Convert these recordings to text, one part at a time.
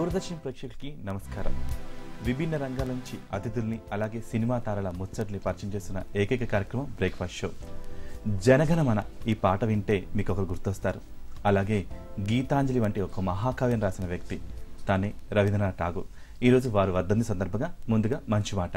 దూరదర్శన్ ప్రేక్షకులకి నమస్కారం విభిన్న రంగాల నుంచి అతిథుల్ని అలాగే సినిమా తారల ముచ్చట్ని పరిచయం చేస్తున్న ఏకైక కార్యక్రమం బ్రేక్ఫాస్ట్ షో జనగణమన ఈ పాట వింటే మీకు ఒకరు గుర్తొస్తారు అలాగే గీతాంజలి వంటి ఒక మహాకావ్యం రాసిన వ్యక్తి తానే రవీంద్రనాథ్ ఠాగూర్ ఈరోజు వారు వర్ధంతి సందర్భంగా ముందుగా మంచి మాట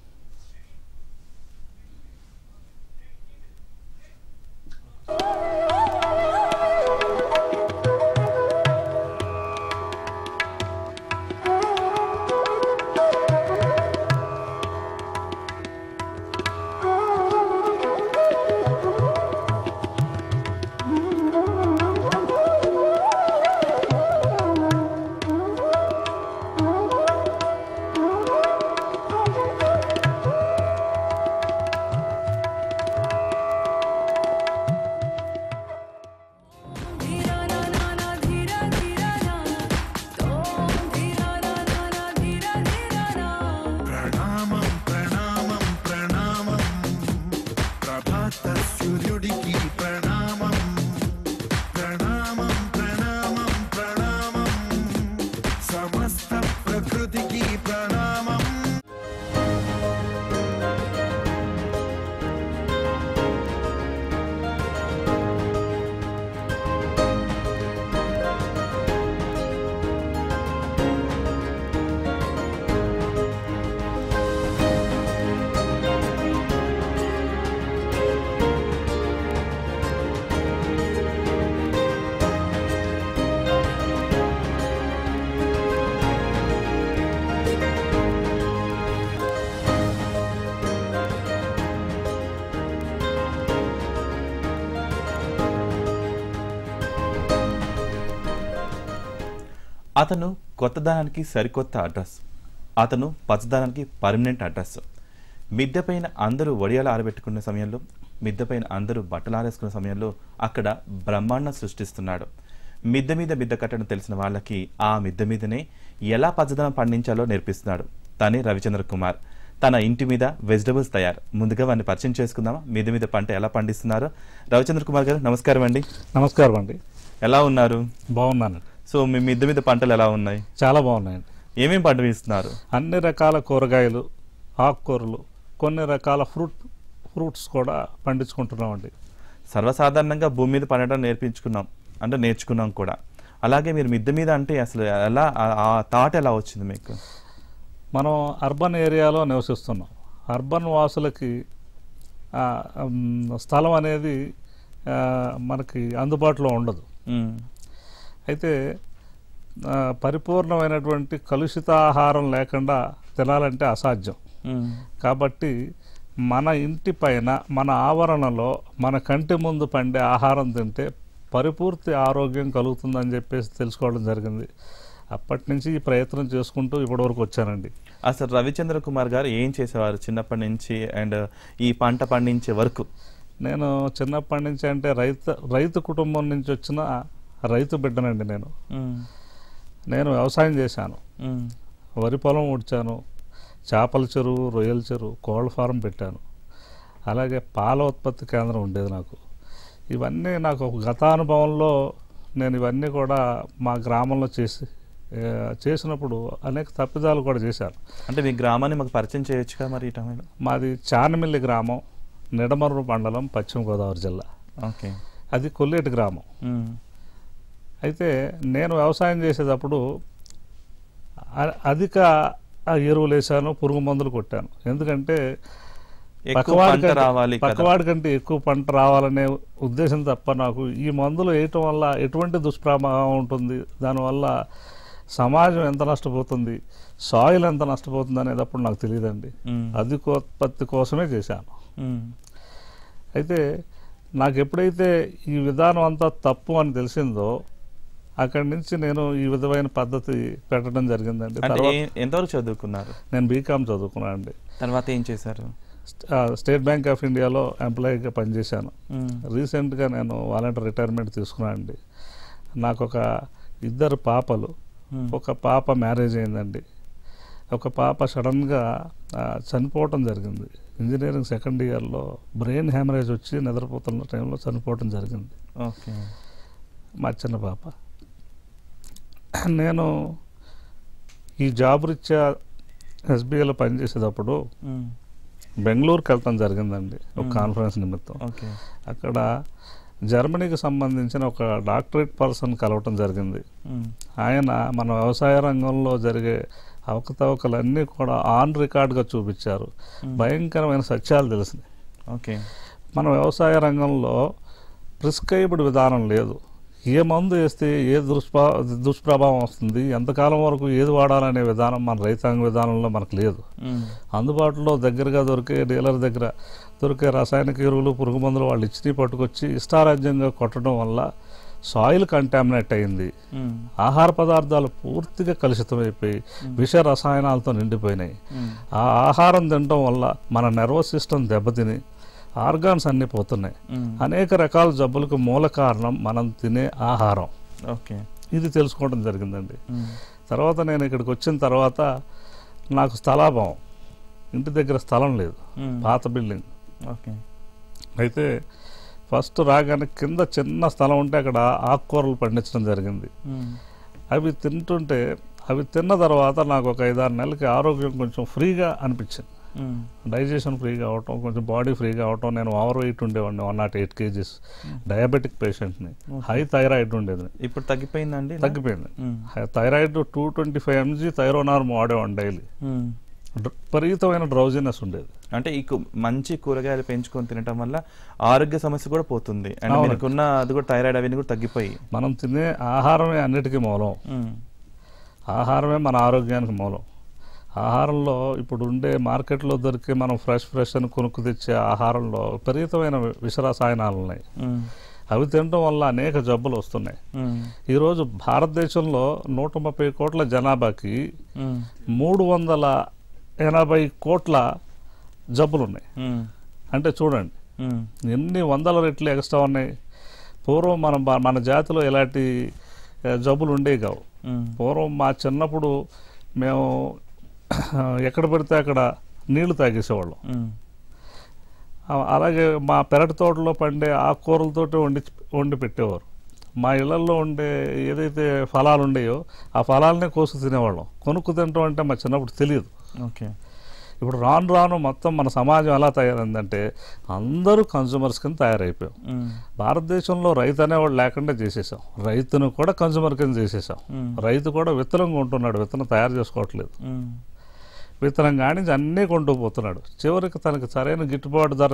धीरा ना ना ना धीरा धीरा ना तोम धीरा ना ना ना धीरा धीरा ना ప్రణామం ప్రణామం ప్రణామం ప్రభాత సూర్యుడికి ప్రణామం ప్రణామం ప్రణామం ప్రణామం సమస్త ప్రకృతికి ప్రణామం అతను కొత్తదనానికి సరికొత్త అడ్రస్ అతను పచ్చదనానికి పర్మనెంట్ అడ్రస్ మిద్దెపైన అందరూ వడియాలు ఆరబెట్టుకునే సమయంలో మిద్దెపైన అందరూ బట్టలు ఆరేసుకునే సమయంలో అక్కడ బ్రహ్మాండం సృష్టిస్తున్నాడు మిద్దె మీద మిద్దె కట్టడం తెలిసిన వాళ్ళకి ఆ మిద్దె మీదనే ఎలా పచ్చదనం పండించాలో నేర్పిస్తున్నాడు తనే రవిచంద్ర కుమార్ తన ఇంటి మీద వెజిటబుల్స్ తయారు ముందుగా వాడిని పరిచయం చేసుకుందామా మిద్దె మీద పంట ఎలా పండిస్తున్నారో రవిచంద్ర కుమార్ గారు నమస్కారం అండి నమస్కారం అండి ఎలా ఉన్నారు బాగున్నానండి సో మీ మిద్దె మీద పంటలు ఎలా ఉన్నాయి చాలా బాగున్నాయండి ఏమేం పంట వేస్తున్నారు అన్ని రకాల కూరగాయలు ఆకుకూరలు కొన్ని రకాల ఫ్రూట్ ఫ్రూట్స్ కూడా పండించుకుంటున్నామండి సర్వసాధారణంగా భూమి మీద పండడం నేర్పించుకున్నాం అంటే నేర్చుకున్నాం కూడా అలాగే మీరు మిద్దె మీద అంటే అసలు ఎలా ఆ- ఆ థాట్ ఎలా వచ్చింది మీకు మనం అర్బన్ ఏరియాలో నివసిస్తున్నాం అర్బన్ వాసులకి ఆ, ఉమ్, స్థలం అనేది ఆ, మనకి అందుబాటులో ఉండదు మ్మ్. అయితే ఆ, పరిపూర్ణమైనటువంటి కలుషిత ఆహారం లేకుండా తినాలంటే అసాధ్యం మ్మ్. కాబట్టి మన ఇంటి పైన మన ఆవరణలో మన కంటి ముందు పండే ఆహారం తింటే పరిపూర్తి ఆరోగ్యం కలుగుతుందని చెప్పేసి తెలుసుకోవడం జరిగింది అప్పటి నుంచి ఈ ప్రయత్నం చేసుకుంటూ ఇప్పటివరకు వచ్చానండి అసలు రవిచంద్ర కుమార్ గారు ఏం చేసేవారు చిన్నప్పటి నుంచి అండ్ ఈ పంట పండించే వరకు నేను చిన్నప్పటి నుంచి అంటే రైతు రైతు కుటుంబం నుంచి వచ్చిన రైతు బిడ్డనండి నేను మ్మ్. నేను వ్యవసాయం చేశాను మ్మ్. వరి పొలం ఉడ్చాను చేపల చెరువు రొయ్యల చెరువు కోళ్ళ ఫారం పెట్టాను అలాగే పాల ఉత్పత్తి కేంద్రం ఉండేది నాకు ఇవన్నీ నాకు ఒక గతానుభవంలో నేను ఇవన్నీ కూడా మా గ్రామంలో చేసి ఏ, చేసినప్పుడు అనేక తప్పిదాలు కూడా చేశాను అంటే మీ గ్రామాన్ని మాకు పరిచయం చేయొచ్చుగా మరి ఈ టైంలో మాది చానమిల్లి గ్రామం నిడమర్రు మండలం పశ్చిమ గోదావరి జిల్లా ఓకే అది కొల్లేటి గ్రామం మ్మ్. అయితే నేను వ్యవసాయం చేసేటప్పుడు అ- అధిక ఎరువులు వేసాను పురుగు మందులు కొట్టాను ఎందుకంటే ఎక్కువ పక్కవాడి పంట కంటే- రావాలి కదా పక్కవాడి కంటే ఎక్కువ పంట రావాలనే ఉద్దేశం తప్ప నాకు ఈ మందులు వేయటం వల్ల ఎటువంటి దుష్ప్రభావం ఉంటుంది దానివల్ల సమాజం ఎంత నష్టపోతుంది సాయిల్ ఎంత నష్టపోతుంది అనేది అప్పుడు నాకు తెలియదండి మ్మ్. అధికోత్పత్తి కోసమే చేశాను మ్మ్. అయితే నాకు ఎప్పుడైతే ఈ విధానం అంతా తప్పు అని తెలిసిందో అక్కడి నుంచి నేను ఈ విధమైన పద్ధతి పెట్టడం జరిగిందండి అంటే తర్వాత ఏ- ఎంతవరకు చదువుకున్నారు నేను బీకామ్ చదువుకున్నాను అండి తర్వాత ఏం చేశారు స్టేట్ బ్యాంక్ ఆఫ్ ఇండియాలో ఎంప్లాయీగా పనిచేశాను మ్మ్. రీసెంట్గా నేను వాలంటీర్ రిటైర్మెంట్ తీసుకున్నాను అండి నాకు ఒక ఇద్దరు పాపలు మ్మ్. ఒక పాప మ్యారేజ్ అయిందండి ఒక పాప సడన్గా ఆ, చనిపోవటం జరిగింది ఇంజనీరింగ్ సెకండ్ ఇయర్లో బ్రెయిన్ హ్యామరేజ్ వచ్చి నిద్రపోతున్న టైంలో చనిపోవటం జరిగింది ఓకే మా చిన్న పాప నేను ఈ జాబ్ రీత్యా ఎస్బీఐలో పనిచేసేటప్పుడు మ్మ్. బెంగళూరుకి వెళ్ళటం జరిగిందండి ఒక మ్మ్. కాన్ఫరెన్స్ నిమిత్తం ఓకే అక్కడ జర్మనీకి సంబంధించిన ఒక డాక్టరేట్ పర్సన్ కలవటం జరిగింది మ్మ్. ఆయన మన వ్యవసాయ రంగంలో జరిగే అవకతవకలన్నీ కూడా ఆన్ రికార్డ్గా చూపించారు మ్మ్. భయంకరమైన సత్యాలు తెలిసినాయి ఓకే మన వ్యవసాయ రంగంలో ప్రిస్క్రైబ్డ్ విధానం లేదు ఏ మందు వేస్తే ఏ దుష్ప్ర దుష్ప్రభావం వస్తుంది ఎంతకాలం వరకు ఏది వాడాలనే విధానం మన రైతాంగ విధానంలో మనకు లేదు మ్మ్. అందుబాటులో దగ్గరగా దొరికే డీలర్ దగ్గర దొరికే రసాయనిక ఎరువులు పురుగు మందులు వాళ్ళు ఇచ్చి పట్టుకొచ్చి ఇష్టారాజ్యంగా కొట్టడం వల్ల సాయిల్ కంటామినేట్ అయింది మ్మ్. ఆహార పదార్థాలు పూర్తిగా కలుషితమైపోయి విష రసాయనాలతో నిండిపోయినాయి మ్మ్. ఆ ఆహారం తినడం వల్ల మన నర్వస్ సిస్టమ్ దెబ్బతిని ఆర్గాన్స్ అన్నీ పోతున్నాయి మ్మ్. అనేక రకాల జబ్బులకు మూల కారణం మనం తినే ఆహారం ఓకే ఇది తెలుసుకోవడం జరిగిందండి మ్మ్. తర్వాత నేను ఇక్కడికి వచ్చిన తర్వాత నాకు స్థలాభావం ఇంటి దగ్గర స్థలం లేదు మ్మ్. పాత బిల్డింగ్ ఓకే అయితే ఫస్ట్ రాగానే కింద చిన్న స్థలం ఉంటే అక్కడ ఆకుకూరలు పండించడం జరిగింది మ్మ్. అవి తింటుంటే అవి తిన్న తర్వాత నాకు ఒక ఐదారు నెలలకి ఆరోగ్యం కొంచెం ఫ్రీగా అనిపించింది మ్మ్. డైజెషన్ ఫ్రీగా అవటం కొంచెం బాడీ ఫ్రీగా అవటం నేను ఓవర్ వెయిట్ ఉండేవాడిని one nought eight KGs diabetic పేషెంట్ని హై థైరాయిడ్ ఉండేది ఇప్పుడు తగ్గిపోయిందండి ఇలా? తగ్గిపోయింది మ్మ్. Thyroid two twenty five MG Thyronorm వాడేవాడిని డైలీ మ్మ్. విపరీతమైన డ్రౌజినెస్ ఉండేది అంటే ఈ కు- మంచి కూరగాయలు పెంచుకొని తినటం వల్ల ఆరోగ్య సమస్య కూడా పోతుంది అండ్ అవును. మనకున్న అది కూడా థైరాయిడ్ అవన్నీ కూడా తగ్గిపోయి మనం తినే ఆహారమే అన్నిటికీ మూలం మ్మ్. ఆహారమే మన ఆరోగ్యానికి మూలం ఆహారంలో ఇప్పుడు ఉండే మార్కెట్లో దొరికే మనం ఫ్రెష్ ఫ్రెష్ అని కొనుక్కు తెచ్చే ఆహారంలో విపరీతమైన విష రసాయనాలు ఉన్నాయి మ్మ్. అవి తినడం వల్ల అనేక జబ్బులు వస్తున్నాయి మ్మ్. ఈరోజు భారతదేశంలో నూట ముప్పై కోట్ల జనాభాకి మ్మ్. మూడు వందల ఎనభై కోట్ల జబ్బులు ఉన్నాయి మ్మ్. అంటే చూడండి మ్మ్. ఎన్ని వందల రెట్లు ఎక్స్ట్రా ఉన్నాయి పూర్వం మనం బా- మన జాతిలో ఇలాంటి ఆ, జబ్బులు ఉండేవి కావు మ్మ్. పూర్వం మా చిన్నప్పుడు మేము ఎక్కడ పడితే అక్కడ నీళ్లు తాగేసేవాళ్ళం మ్మ్. ఆ- అలాగే మా పెరటి తోటలో పండే ఆకుకూరలతోటి వండి వండి పెట్టేవారు మా ఇళ్లలో ఉండే ఏదైతే ఫలాలు ఉండేయో ఆ ఫలాలనే కోసు తినేవాళ్ళం కొనుక్కు తినటం అంటే మా చిన్నప్పుడు తెలియదు ఓకే ఇప్పుడు రాను రాను మొత్తం మన సమాజం ఎలా తయారైందంటే అందరూ కన్జ్యూమర్స్ కింద తయారైపోయాం మ్మ్. భారతదేశంలో రైతు అనేవాడు లేకుండా చేసేసాం రైతును కూడా కన్జ్యూమర్ కింద చేసేసాం మ్మ్. రైతు కూడా విత్తనం కొంటున్నాడు విత్తనం తయారు చేసుకోవట్లేదు మ్మ్. విత్తనం కానించి అన్నీ కొంటూ పోతున్నాడు చివరికి తనకి సరైన గిట్టుబాటు ధర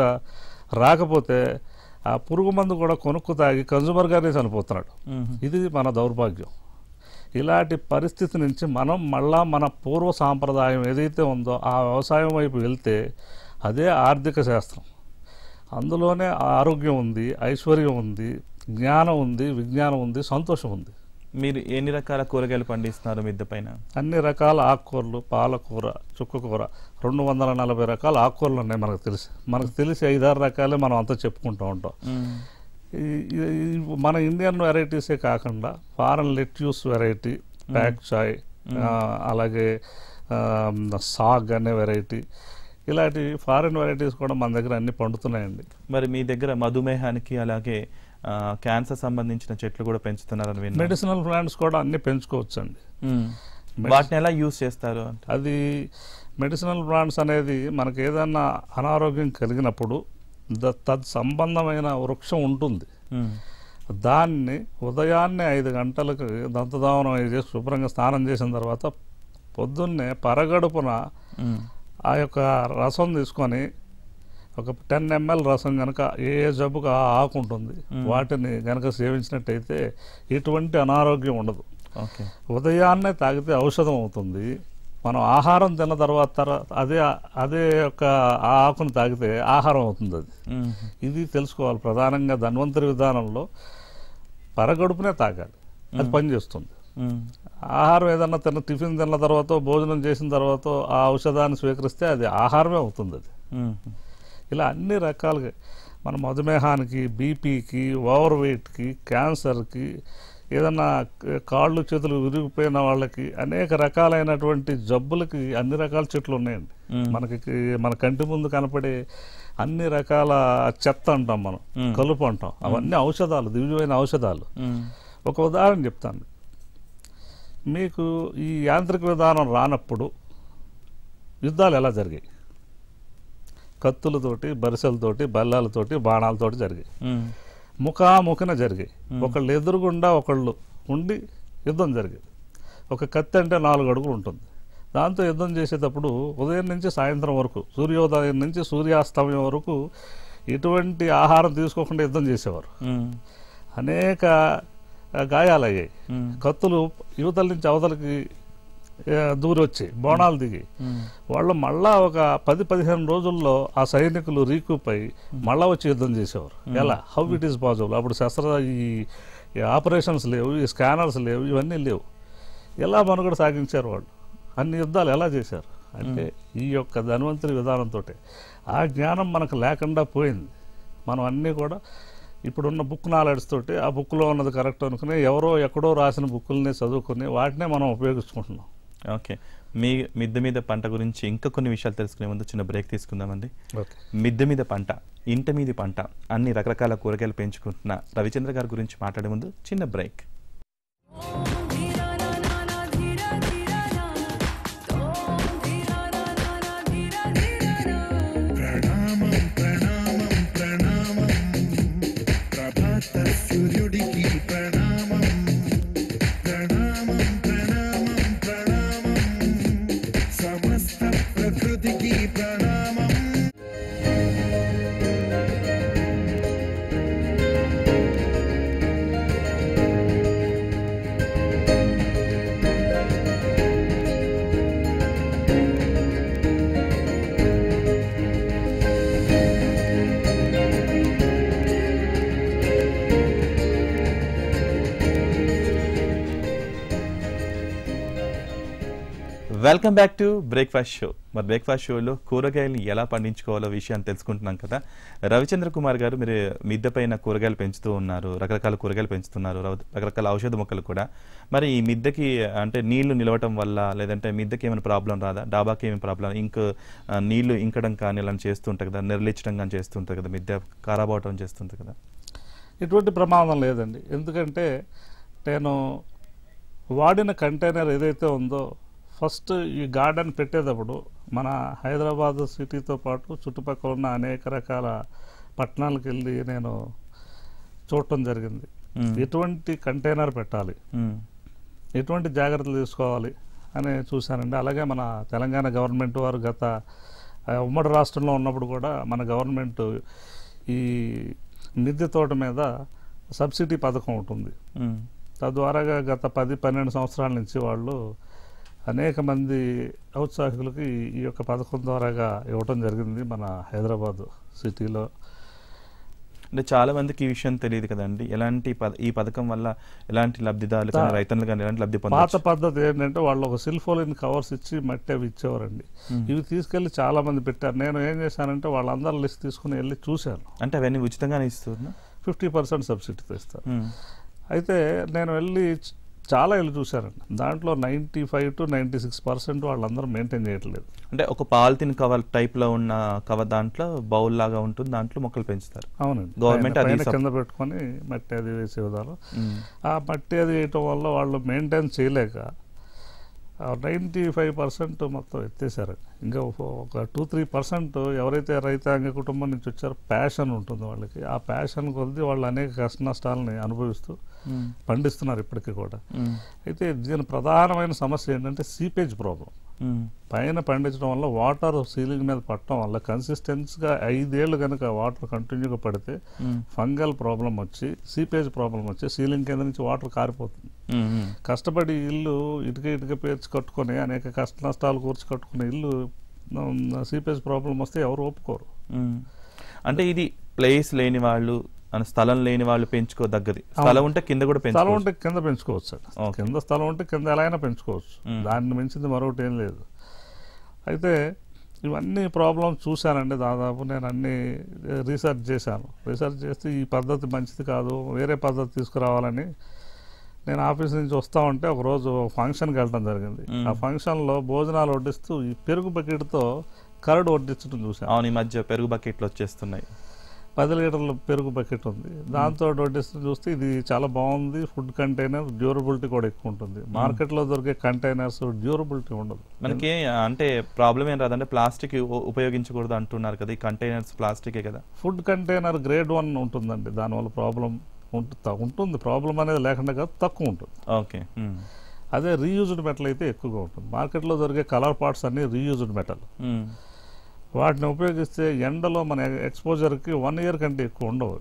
రాకపోతే ఆ పురుగు మందు కూడా కొనుక్కు తాగి కన్జ్యూమర్గానే చనిపోతున్నాడు మ్మ్. ఇది మన దౌర్భాగ్యం ఇలాంటి పరిస్థితి నుంచి మనం మళ్ళా మన పూర్వ సాంప్రదాయం ఏదైతే ఉందో ఆ వ్యవసాయం వైపు వెళ్తే అదే ఆర్థిక శాస్త్రం అందులోనే ఆరోగ్యం ఉంది ఐశ్వర్యం ఉంది జ్ఞానం ఉంది విజ్ఞానం ఉంది సంతోషం ఉంది మీరు ఎన్ని రకాల కూరగాయలు పండిస్తున్నారు మిద్దె పైన అన్ని రకాల ఆకుకూరలు పాలకూర చుక్కకూర రెండు వందల నలభై రకాల ఆకుకూరలు ఉన్నాయి మనకు తెలిసి మనకు తెలిసి ఐదారు రకాలే మనం అంతా చెప్పుకుంటూ ఉంటాం మ్మ్. ఈ- ఈ- ఈ మన ఇండియన్ వెరైటీసే కాకుండా foreign lettuce variety pak choi ఆ, అలాగే ఆ, సాగ్ అనే వెరైటీ ఇలాంటి ఫారెన్ వెరైటీస్ కూడా మన దగ్గర అన్ని పండుతున్నాయండి మరి మీ దగ్గర మధుమేహానికి అలాగే ఆ, క్యాన్సర్ సంబంధించిన చెట్లు కూడా పెంచుతున్నారని విన్నాను మెడిసినల్ ప్లాంట్స్ కూడా అన్ని పెంచుకోవచ్చండి మ్మ్. వాటిని ఎలా యూజ్ చేస్తారు అంటే అది మెడిసినల్ ప్లాంట్స్ అనేది మనకి ఏదైనా అనారోగ్యం కలిగినప్పుడు ద- తద్ సంబంధమైన వృక్షం ఉంటుంది మ్మ్. దాన్ని ఉదయాన్నే ఐదు గంటలకు దంతధావనం అయి చేసి శుభ్రంగా స్నానం చేసిన తర్వాత పొద్దున్నే పరగడుపున మ్మ్. ఆ యొక్క రసం తీసుకొని ఒక టెన్ ఎంఎల్ రసం కనుక ఏ ఏ జబ్బుకు ఆ ఆకు ఉంటుంది మ్మ్. వాటిని కనుక సేవించినట్టయితే ఎటువంటి అనారోగ్యం ఉండదు ఓకే ఉదయాన్నే తాగితే ఔషధం అవుతుంది మనం ఆహారం తిన్న తర్వాత తర్వా- అదే అదే యొక్క ఆ ఆకును తాగితే ఆహారం అవుతుంది అది మ్మ్. ఇది తెలుసుకోవాలి ప్రధానంగా ధన్వంతరి విధానంలో పరగడుపునే తాగాలి అది పనిచేస్తుంది మ్మ్. ఆహారం ఏదన్నా తిన్న టిఫిన్ తిన్న తర్వాత భోజనం చేసిన తర్వాత ఆ ఔషధాన్ని స్వీకరిస్తే అది ఆహారమే అవుతుంది అది మ్మ్. ఇలా అన్ని రకాలుగా మన మధుమేహానికి బీపీకి ఓవర్ వెయిట్కి క్యాన్సర్కి ఏదన్నా క- కాళ్ళు చేతులు విరిగిపోయిన వాళ్ళకి అనేక రకాలైనటువంటి జబ్బులకి అన్ని రకాల చెట్లు ఉన్నాయండి మ్మ్. మనకి కి- మన కంటి ముందు కనపడే అన్ని రకాల చెత్త అంటాం మనం మ్మ్. కలుపు అంటాం అవన్నీ ఔషధాలు దివ్యమైన ఔషధాలు మ్మ్. ఒక ఉదాహరణ చెప్తాను మీకు ఈ యాంత్రిక విధానం రానప్పుడు యుద్ధాలు ఎలా జరిగాయి కత్తులతోటి బరిసెలతోటి బల్లాలతోటి బాణాలతోటి జరిగాయి ఉమ్, ముఖాముఖిన జరిగాయి ఒకళ్ళు ఎదురుగుండా ఒకళ్ళు ఉండి యుద్ధం జరిగేది ఒక కత్తి అంటే నాలుగు అడుగులు ఉంటుంది దాంతో యుద్ధం చేసేటప్పుడు ఉదయం నుంచి సాయంత్రం వరకు సూర్యోదయం నుంచి సూర్యాస్తమయం వరకు ఎటువంటి ఆహారం తీసుకోకుండా యుద్ధం చేసేవారు ఉమ్, అనేక ఆ, గాయాలయ్యాయి ఉమ్, కత్తులు యువతల నుంచి అవతలకి ఆ, దూరి వచ్చి బోణాలు దిగి ఉమ్, వాళ్ళు మళ్ళా ఒక పది పదిహేను రోజుల్లో ఆ సైనికులు రీకూపై మళ్ళా వచ్చి యుద్ధం చేసేవారు ఎలా హౌ ఇట్ ఈస్ పాసిబుల్ అప్పుడు శస్త్ర ఈ ఈ ఆపరేషన్స్ లేవు ఈ స్కానర్స్ లేవు ఇవన్నీ లేవు ఎలా మనుగడ సాగించారు వాళ్ళు అన్ని యుద్ధాలు ఎలా చేశారు అంటే ఈ యొక్క ధన్వంతరి విధానంతో ఆ జ్ఞానం మనకు లేకుండా పోయింది మనం అన్నీ కూడా ఇప్పుడున్న బుక్ నాలెడ్జ్ తోటి ఆ బుక్లో ఉన్నది కరెక్ట్ అనుకుని ఎవరో ఎక్కడో రాసిన బుక్కుల్ని చదువుకుని వాటినే మనం ఉపయోగించుకుంటున్నాం ఓకే మీ మిద్దె మీద పంట గురించి ఇంకా కొన్ని విషయాలు తెలుసుకునే ముందు చిన్న బ్రేక్ తీసుకుందామండి ఓకే మిద్దె మీద పంట ఇంటి మీది పంట అన్ని రకరకాల కూరగాయలు పెంచుకుంటున్న రవిచంద్ర గారి గురించి మాట్లాడే ముందు చిన్న బ్రేక్ धीरा ना ना ना धीरा धीरा ना तोम धीरा ना ना ना धीरा धीरा ना ప్రణామం ప్రణామం ప్రణామం ప్రభాత సూర్యుడికి ప్రణామం ప్రణామం ప్రణామం ప్రణామం సమస్త ప్రకృతికి ప్రణామం welcome back to breakfast show మరి బ్రేక్ఫాస్ట్ షోలో కూరగాయలు ఎలా పండించుకోవాలో విషయాన్ని తెలుసుకుంటున్నాం కదా రవిచంద్ర కుమార్ గారు మీరు మిద్దె పైన కూరగాయలు పెంచుతూ ఉన్నారు రకరకాల కూరగాయలు పెంచుతున్నారు రవ- రకరకాల ఔషధ మొక్కలు కూడా మరి ఈ మిద్దెకి అంటే నీళ్లు నిలవటం వల్ల లేదంటే మిద్దెకి ఏమైనా ప్రాబ్లం రాదా డాబాకి ఏమైనా ప్రాబ్లం ఇంక ఆ, నీళ్లు ఇంకడం కానీ ఇలా చేస్తుంటారు కదా నిర్లిచ్చడం కానీ చేస్తుంటారు కదా మిద్దె ఖరాబ్ అవటం చేస్తుంటారు కదా ఎటువంటి ప్రమాదం లేదండి ఎందుకంటే నేను వాడిన కంటైనర్ ఏదైతే ఉందో ఫస్ట్ ఈ గార్డెన్ పెట్టేటప్పుడు మన హైదరాబాద్ సిటీతో పాటు చుట్టుపక్కల ఉన్న అనేక రకాల పట్టణాలకు వెళ్ళి నేను చూడటం జరిగింది మ్మ్. ఎటువంటి కంటైనర్ పెట్టాలి ఉమ్, ఎటువంటి జాగ్రత్తలు తీసుకోవాలి అని చూశానండి అలాగే మన తెలంగాణ గవర్నమెంట్ వారు గత ఆ, ఉమ్మడి రాష్ట్రంలో ఉన్నప్పుడు కూడా మన గవర్నమెంట్ ఈ మిద్దె తోట మీద సబ్సిడీ పథకం ఉంటుంది ఉమ్, తద్వారాగా గత పది పన్నెండు సంవత్సరాల నుంచి వాళ్ళు అనేక మంది ఔత్సాహికులకి ఈ యొక్క పథకం ద్వారాగా ఇవ్వటం జరిగింది మన హైదరాబాద్ సిటీలో అంటే చాలా మందికి ఈ విషయం తెలియదు కదండి ఎలాంటి పథ- ఈ పథకం వల్ల ఎలాంటి లబ్ధిదారులు కానీ తా- రైతులు కానీ ఎలాంటి లబ్ధి పాత పొందవచ్చు పద్ధతి ఏంటంటే వాళ్ళు ఒక సిల్ఫోలిన్ కవర్స్ ఇచ్చి మట్టి అవి ఇచ్చేవారండి ఇవి తీసుకెళ్లి చాలా మంది పెట్టారు నేను ఏం చేశానంటే వాళ్ళందరి లిస్ట్ తీసుకుని వెళ్ళి చూశాను అంటే అవన్నీ ఉచితంగానే ఇస్తున్నా ఫిఫ్టీ పర్సెంట్ సబ్సిడీతో ఇస్తారు అయితే నేను వెళ్ళి చ- చాలా ఇల్లు చూశానండి దాంట్లో ninety five to ninety six percent వాళ్ళందరూ మెయింటైన్ చేయట్లేదు అంటే ఒక పాలిథిన్ కవర్ టైప్ లో ఉన్న కవర్ దాంట్లో బౌల్ లాగా ఉంటుంది దాంట్లో మొక్కలు పెంచుతారు అవునండి Government పైన- అది పైన సబ్- కింద పెట్టుకొని మట్టి అది వేసే విధానం ఉమ్, ఆ మట్టి అది వేయటం వల్ల వాళ్ళు మెయింటైన్ చేయలేక నైంటీ ఫైవ్ పర్సెంట్ మొత్తం ఎత్తేసారండి ఇంకా ఒక- ఒక టూ త్రీ పర్సెంట్ ఎవరైతే రైతాంగ కుటుంబం నుంచి వచ్చారో ప్యాషన్ ఉంటుంది వాళ్ళకి ఆ ప్యాషన్ కొద్ది వాళ్ళు అనేక కష్ట నష్టాలని అనుభవిస్తూ ఉమ్, పండిస్తున్నారు ఇప్పటికీ కూడా ఉమ్, అయితే దీని ప్రధానమైన సమస్య ఏంటంటే సీపేజ్ ప్రాబ్లం ఉమ్, పైన పండించడం వల్ల వాటర్ సీలింగ్ మీద పడటం వల్ల కన్సిస్టెన్స్గా ఐదేళ్ళు కనుక వాటర్ కంటిన్యూగా పడితే ఉమ్, ఫంగల్ ప్రాబ్లం వచ్చి సీపేజ్ ప్రాబ్లం వచ్చి సీలింగ్ కింద నుంచి వాటర్ కారిపోతుంది ఉమ్, ఉమ్. కష్టపడి ఇల్లు ఇటుక ఇటుక పేర్చి కట్టుకొని అనేక కష్ట నష్టాలు కూర్చి కట్టుకునే ఇల్లు ఉమ్, సీపేజ్ ప్రాబ్లం వస్తే ఎవరు ఒప్పుకోరు ఉమ్. అంటే ఇది ప్లేస్ లేని వాళ్ళు అని స్థలం లేని వాళ్ళు పెంచుకోదగ్గది స్థలం ఉంటే కింద కూడా స్థలం పెంచుకోవచ్చు ఉంటే కింద పెంచుకోవచ్చు అండి Okay. కింద స్థలం ఉంటే కింద ఎలా అయినా పెంచుకోవచ్చు మ్మ్. దాన్ని మించింది మరొకటి ఏం లేదు అయితే ఇవన్నీ ప్రాబ్లమ్స్ చూశానండి దాదాపు నేను అన్ని రీసెర్చ్ చేశాను రీసెర్చ్ చేస్తే ఈ పద్ధతి మంచిది కాదు వేరే పద్ధతి తీసుకురావాలని నేను ఆఫీస్ నుంచి వస్తా ఉంటే ఒకరోజు ఫంక్షన్కి వెళ్ళడం జరిగింది మ్మ్. ఆ ఫంక్షన్లో భోజనాలు వడ్డిస్తూ ఈ పెరుగు బకెట్తో కరడు వడ్డించడం చూశాను అవును ఈ మధ్య పెరుగు బకెట్లు వచ్చేస్తున్నాయి పది లీటర్ల పెరుగు బకెట్ ఉంది దాంతో వడ్డిస్తూ చూస్తే ఇది చాలా బాగుంది ఫుడ్ కంటైనర్ డ్యూరబిలిటీ కూడా ఎక్కువ ఉంటుంది మార్కెట్లో దొరికే కంటైనర్స్ డ్యూరబిలిటీ ఉండదు మనకి అంటే ప్రాబ్లం ఏం రాదంటే ప్లాస్టిక్ ఉపయోగించకూడదు అంటున్నారు కదా ఈ కంటైనర్స్ ప్లాస్టికే కదా ఫుడ్ కంటైనర్ గ్రేడ్ వన్ ఉంటుందండి దానివల్ల ప్రాబ్లం ఉంటుంది ఉంటుంది ప్రాబ్లం అనేది లేకుండా కాదు తక్కువ ఉంటుంది ఓకే అదే రీయూజ్డ్ మెటల్ అయితే ఎక్కువగా ఉంటుంది మార్కెట్లో దొరికే కలర్ పార్ట్స్ అన్ని రీయూజ్డ్ మెటల్ వాటిని ఉపయోగిస్తే ఎండలో మన ఎక్స్పోజర్కి వన్ ఇయర్ కంటే ఎక్కువ ఉండవు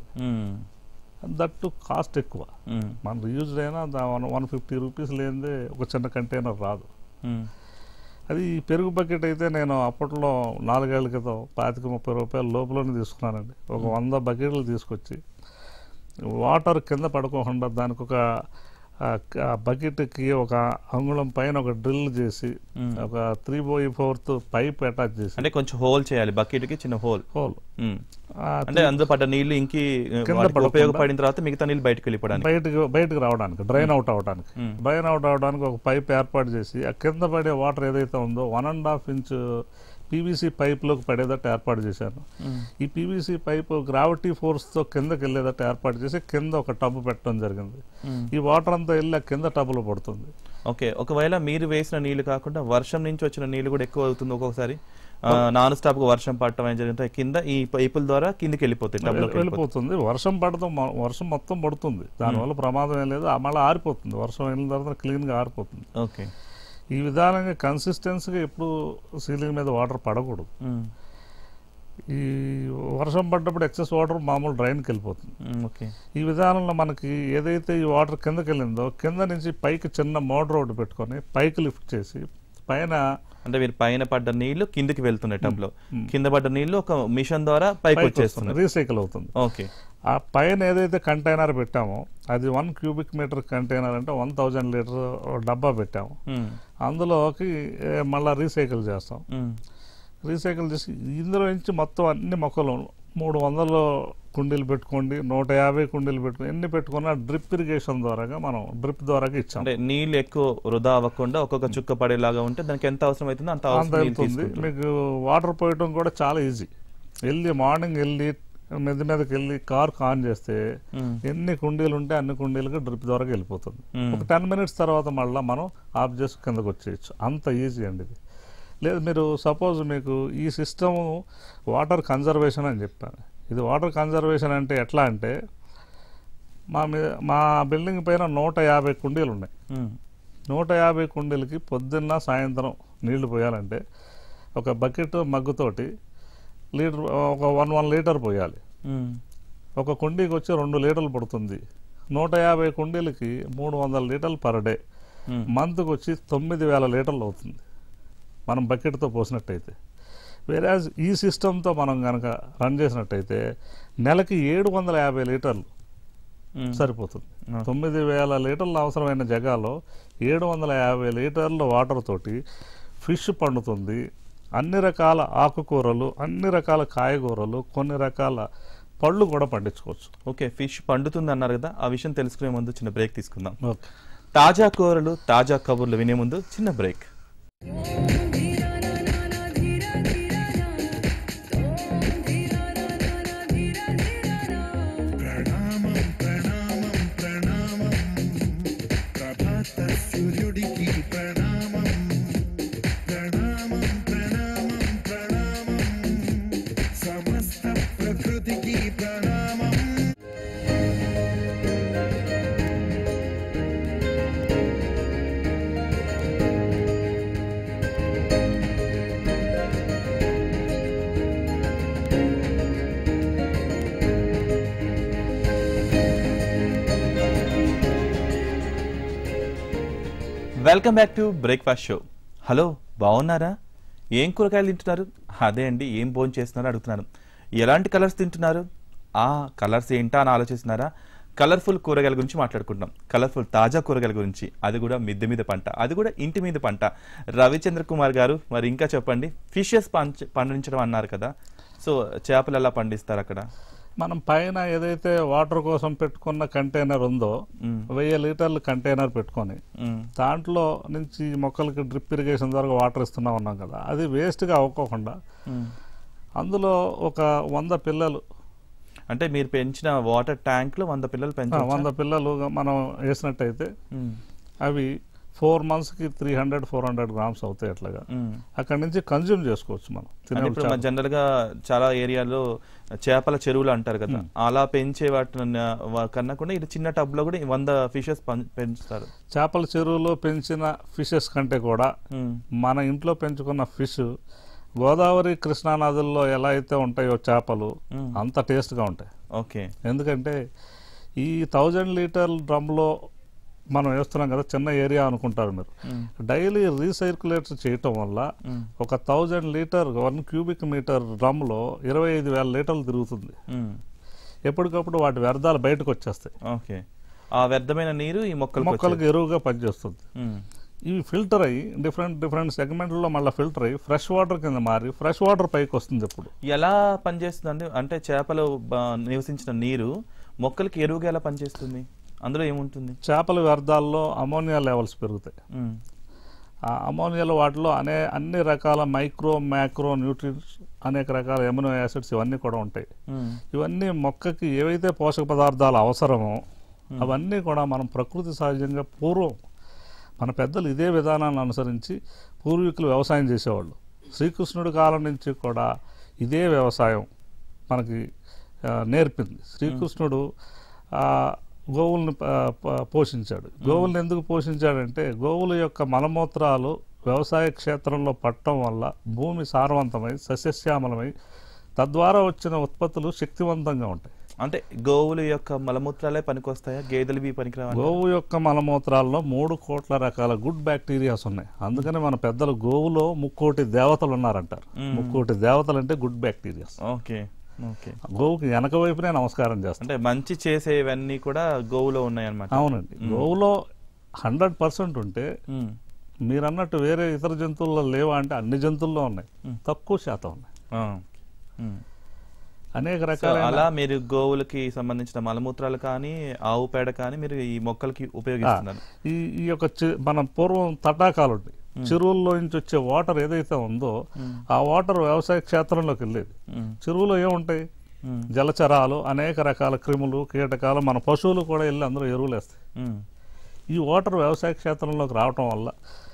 దట్టు కాస్ట్ ఎక్కువ మన రీయూజ్డ్ అయినా వన్ వన్ ఫిఫ్టీ రూపీస్ లేనిదే ఒక చిన్న కంటైనర్ రాదు అది ఈ పెరుగు బకెట్ అయితే నేను అప్పట్లో నాలుగేళ్ల క్రితం పాతిక ముప్పై రూపాయల లోపలనే తీసుకున్నానండి ఒక వంద బకెట్లు తీసుకొచ్చి వాటర్ కింద పడుకోకుండా దానికి ఒక ఆ, క- ఆ బకెట్కి ఒక అంగుళం పైన ఒక డ్రిల్ చేసి ఒక three by fourth pipe attach చేసి అంటే కొంచెం హోల్ చేయాలి బకెట్ కి చిన్న హోల్ హోల్ అంటే అందులో పడ్డ నీళ్లు ఇంకి కింద వాటికి పడకుండా. ఉపయోగపడిన తర్వాత మిగతా నీళ్ళు బయటకు వెళ్ళిపోవడానికి బయటకు బయటకు రావడానికి డ్రైన్ అవుట్ అవడానికి మ్మ్. డ్రైన్ అవుట్ అవడానికి ఒక పైప్ ఏర్పాటు చేసి ఆ కింద పడే వాటర్ ఏదైతే ఉందో one and half inch PVC పైప్లోకి పడేటట్టు ఏర్పాటు చేశాను ఈ పీవీసీ పైప్ గ్రావిటీ ఫోర్స్తో కిందకి వెళ్ళేటట్టు ఏర్పాటు చేసి కింద ఒక టబ్ పెట్టడం జరిగింది ఈ వాటర్ అంతా వెళ్ళి ఆ కింద టబ్లో పడుతుంది ఓకే ఒకవేళ మీరు వేసిన నీళ్లు కాకుండా వర్షం నుంచి వచ్చిన నీళ్లు కూడా ఎక్కువ అవుతుంది ఒక్కొక్కసారి నాన్ స్టాప్ గా వర్షం పడటం ఏం జరిగింటే కింద ఈ పైపుల ద్వారా కిందికి వెళ్ళిపోతాయి టబ్లోకి వెళ్ళిపోతాయి వెళ్ళిపోతుంది వర్షం పడతాం మ- వర్షం మొత్తం పడుతుంది దానివల్ల ప్రమాదం ఏం లేదు ఆ మళ్ళీ ఆరిపోతుంది వర్షం వెళ్ళిన తర్వాత క్లీన్గా ఆరిపోతుంది ఓకే ఈ విధానంగా కన్సిస్టెన్సీగా ఎప్పుడు సీలింగ్ మీద వాటర్ పడకూడదు మ్మ్. ఈ వర్షం పడ్డప్పుడు ఎక్సెస్ వాటర్ మామూలు డ్రైన్కి వెళ్ళిపోతుంది మ్మ్, ఓకే ఈ విధానంలో మనకి ఏదైతే ఈ వాటర్ కిందకి వెళ్ళిందో కింద నుంచి పైకి చిన్న మోటార్ ఒకటి పెట్టుకొని పైకి లిఫ్ట్ చేసి పైన అంటే మీరు పైన పడ్డ నీళ్లు కిందికి వెళ్తున్నాయి టబ్ లో కింద పడ్డ నీళ్లు ఒక మిషన్ ద్వారా పైకి పైకి వచ్చేస్తున్నాయి రీసైకిల్ అవుతుంది ఓకే ఆ పైన ఏదైతే కంటైనర్ పెట్టామో అది వన్ క్యూబిక్ మీటర్ కంటైనర్ అంటే వన్ థౌజండ్ లీటర్ డబ్బా పెట్టాము మ్మ్. అందులోకి ఏ, మళ్ళా రీసైకిల్ చేస్తాం మ్మ్. రీసైకిల్ చేసి ఇందులో నుంచి మొత్తం అన్ని మొక్కలు మూడు వందలు కుండీలు పెట్టుకోండి నూట యాభై కుండీలు పెట్టుకోండి ఎన్ని పెట్టుకున్నా డ్రిప్ ఇరిగేషన్ ద్వారాగా మనం డ్రిప్ ద్వారాగా ఇచ్చాం అంటే నీళ్ళు ఎక్కువ వృధా అవ్వకుండా ఒక్కొక్క చుక్క పడేలాగా ఉంటే దానికి ఎంత అవసరం అవుతుందో అంత అంత అవసరం నీళ్ళు వెళ్తుంది తీసుకుంటుంది. మీకు వాటర్ పోయటం కూడా చాలా ఈజీ వెళ్ళి మార్నింగ్ వెళ్ళి మెది మీదకి వెళ్ళి కార్ ఆన్ చేస్తే మ్మ్. ఎన్ని కుండీలు ఉంటే అన్ని కుండీలకు డ్రిప్ ద్వారా వెళ్ళిపోతుంది మ్మ్. ఒక టెన్ మినిట్స్ తర్వాత మళ్ళీ మనం ఆఫ్ చేసి కిందకు వచ్చేయచ్చు అంత ఈజీ అండి ఇది లేదు మీరు సపోజ్ మీకు ఈ సిస్టమ్ వాటర్ కన్జర్వేషన్ అని చెప్పాను ఇది వాటర్ కన్జర్వేషన్ అంటే ఎట్లా అంటే మా మీద మా బిల్డింగ్ పైన నూట యాభై కుండీలు ఉన్నాయి మ్మ్. నూట యాభై కుండీలకి పొద్దున్న సాయంత్రం నీళ్లు పోయాలంటే ఒక బకెట్ మగ్గుతోటి లీటర్ ఒక వన్ వన్ లీటర్ పోయాలి మ్మ్. ఒక కుండీకి వచ్చి రెండు లీటర్లు పడుతుంది నూట యాభై కుండీలకి మూడు వందల లీటర్లు పర్ డే మ్మ్. మంత్కి వచ్చి తొమ్మిది వేల లీటర్లు అవుతుంది మనం బకెట్తో పోసినట్టయితే వేరే ఈ సిస్టంతో మనం కనుక రన్ చేసినట్టయితే నెలకి ఏడు వందల యాభై లీటర్లు మ్మ్. సరిపోతుంది ఆ. తొమ్మిది వేల లీటర్లు అవసరమైన జగాలో ఏడు వందల యాభై లీటర్ల వాటర్ తోటి ఫిష్ పండుతుంది అన్ని రకాల ఆకుకూరలు అన్ని రకాల కాయగూరలు కొన్ని రకాల పళ్ళు కూడా పండించుకోవచ్చు ఓకే ఫిష్ పండుతుంది అన్నారు కదా ఆ విషయం తెలుసుకునే ముందు చిన్న బ్రేక్ తీసుకుందాం ఓకే తాజా కూరలు తాజా కబుర్లు వినే ముందు చిన్న బ్రేక్ धीरा ना ना ना धीरा धीरा ना तो धीरा ना ना ना धीरा धीरा ना ప్రణామం ప్రణామం ప్రణామం ప్రభాత సూర్యుడికి ప్రణామం ప్రణామం ప్రణామం ప్రణామం సమస్త ప్రకృతికి ప్రణామం welcome back to breakfast show hello బాగున్నారా ఏం కూరగాయలు తింటున్నారు అదే అండి ఏం భోజనం చేస్తున్నారో అడుగుతున్నాను ఎలాంటి కలర్స్ తింటున్నారు ఆ కలర్స్ ఏంటా అని ఆలోచిస్తున్నారా కలర్ఫుల్ కూరగాయల గురించి మాట్లాడుకుంటున్నాం కలర్ఫుల్ తాజా కూరగాయల గురించి అది కూడా మిద్దె మీద పంట అది కూడా ఇంటి మీద పంట రవిచంద్ర కుమార్ గారు మరి ఇంకా చెప్పండి ఫిషెస్ పంచ పండించడం అన్నారు కదా సో చేపలు ఎలా పండిస్తారు అక్కడ మనం పైన ఏదైతే వాటర్ కోసం పెట్టుకున్న కంటైనర్ ఉందో మ్మ్. వెయ్యి లీటర్లు కంటైనర్ పెట్టుకొని మ్మ్. దాంట్లో నుంచి మొక్కలకి డ్రిప్ ఇరిగేషన్ ద్వారా వాటర్ ఇస్తున్నా ఉన్నాం కదా అది వేస్ట్గా అవ్వకోకుండా మ్మ్. అందులో ఒక వంద పిల్లలు అంటే మీరు పెంచిన వాటర్ ట్యాంక్ లో వంద పిల్లలు ఆ, పెంచవచ్చు వంద పిల్లలు మనం వేసినట్టయితే అవి ఫోర్ మంత్స్కి three hundred four hundred grams అవుతాయి అట్లాగా అక్కడి నుంచి కన్జ్యూమ్ చేసుకోవచ్చు మనం అంటే తినే ఇప్పుడు మన జనరల్ గా చాలా ఏరియాలో చేపల చెరువులు అంటారు కదా అలా పెంచే వాటిని వా- కన్నా కూడా ఇది చిన్న టబ్ లో కూడా ఈ వంద ఫిషెస్ పెంచుతారు చేపల చెరువులో పెంచిన ఫిషెస్ కంటే కూడా ఉమ్, మన ఇంట్లో పెంచుకున్న ఫిష్ గోదావరి కృష్ణా నదుల్లో ఎలా అయితే ఉంటాయో చేపలు మ్మ్. అంత టేస్ట్గా ఉంటాయి ఓకే ఎందుకంటే ఈ థౌజండ్ లీటర్ డ్రమ్లో మనం వేస్తున్నాం కదా చిన్న ఏరియా అనుకుంటారు మీరు ఉమ్, డైలీ రీసైర్కులేట్ చేయటం వల్ల ఉమ్, ఒక thousand litre one cubic metre డ్రమ్లో ఇరవై ఐదు వేల లీటర్లు తిరుగుతుంది ఉమ్, ఎప్పటికప్పుడు వాటి వ్యర్థాలు బయటకు వచ్చేస్తాయి ఓకే ఆ వ్యర్థమైన నీరు ఈ మొక్కలకు మొక్కలకు ఎరువుగా పనిచేస్తుంది వచ్చేది. ఉమ్, ఇవి ఫిల్టర్ అయ్యి డిఫరెంట్ డిఫరెంట్ సెగ్మెంట్లో మళ్ళీ ఫిల్టర్ అయ్యి ఫ్రెష్ వాటర్ కింద మారి ఫ్రెష్ వాటర్ పైకి వస్తుంది ఎప్పుడు ఎలా పనిచేస్తుందండి అంటే చేపలు బ- నివసించిన నీరు మొక్కలకి ఎరువుగా ఎలా పనిచేస్తుంది అందులో ఏముంటుంది చేపల వ్యర్థాల్లో అమోనియా లెవెల్స్ పెరుగుతాయి ఉమ్, ఆ అమోనియాలో వాటిలో అనే అన్ని రకాల మైక్రో మ్యాక్రో న్యూట్రియంట్స్ అనేక రకాల ఎమినో యాసిడ్స్ ఇవన్నీ కూడా ఉంటాయి ఉమ్, ఇవన్నీ మొక్కకి ఏవైతే పోషక పదార్థాలు అవసరమో అవన్నీ కూడా మనం ప్రకృతి సహజంగా పూర్వం మన పెద్దలు ఇదే విధానాన్ని అనుసరించి పూర్వీకులు వ్యవసాయం చేసేవాళ్ళు శ్రీకృష్ణుడి కాలం నుంచి కూడా ఇదే వ్యవసాయం మనకి ఆ, నేర్పింది శ్రీకృష్ణుడు ఆ, గోవుల్ని ప- ప- పోషించాడు గోవుల్ని ఎందుకు పోషించాడంటే గోవుల యొక్క మలమూత్రాలు వ్యవసాయ క్షేత్రంలో పట్టడం వల్ల భూమి సారవంతమై సస్యశ్యామలమై తద్వారా వచ్చిన ఉత్పత్తులు శక్తివంతంగా ఉంటాయి అంటే గోవుల యొక్క మలమూత్రాలే పనికొస్తాయా గేదెలు ఇవి పనికిరావా గోవు యొక్క మలమూత్రాల్లో మూడు కోట్ల రకాల గుడ్ బ్యాక్టీరియాస్ ఉన్నాయి అందుకని మన పెద్దలు గోవులో ముక్కోటి దేవతలు ఉన్నారంటారు ముక్కోటి దేవతలు అంటే గుడ్ బ్యాక్టీరియాస్ ఓకే ఓకే గోవుకి వెనక వైపునే నమస్కారం చేస్తాం అంటే మంచి చేసేవన్నీ కూడా గోవులో ఉన్నాయన్నమాట అవునండి గోవులో హండ్రెడ్ పర్సెంట్ ఉంటే ఉమ్, మీరు అన్నట్టు వేరే ఇతర జంతువుల్లో లేవా అంటే అన్ని జంతువుల్లో ఉన్నాయి తక్కువ శాతం ఉన్నాయి ఆ, ఉమ్. అనేక సో రకాల అలా మీరు గోవులకి సంబంధించిన మలమూత్రాలు కానీ ఆవు పేడ కానీ మీరు ఈ మొక్కలకి ఉపయోగిస్తున్నారు ఈ ఈ యొక్క చె- మన పూర్వం తటాకాలు ఉంటాయి చెరువుల్లో నుంచి వచ్చే వాటర్ ఏదైతే ఉందో ఆ వాటర్ వ్యవసాయ క్షేత్రంలోకి వెళ్ళేది ఉమ్, చెరువులో ఏముంటాయి ఉమ్, జలచరాలు అనేక రకాల క్రిములు కీటకాలు మన పశువులు కూడా వెళ్ళి అందులో ఎరువులు వేస్తాయి ఉమ్, ఈ వాటర్ వ్యవసాయ క్షేత్రంలోకి రావటం వల్ల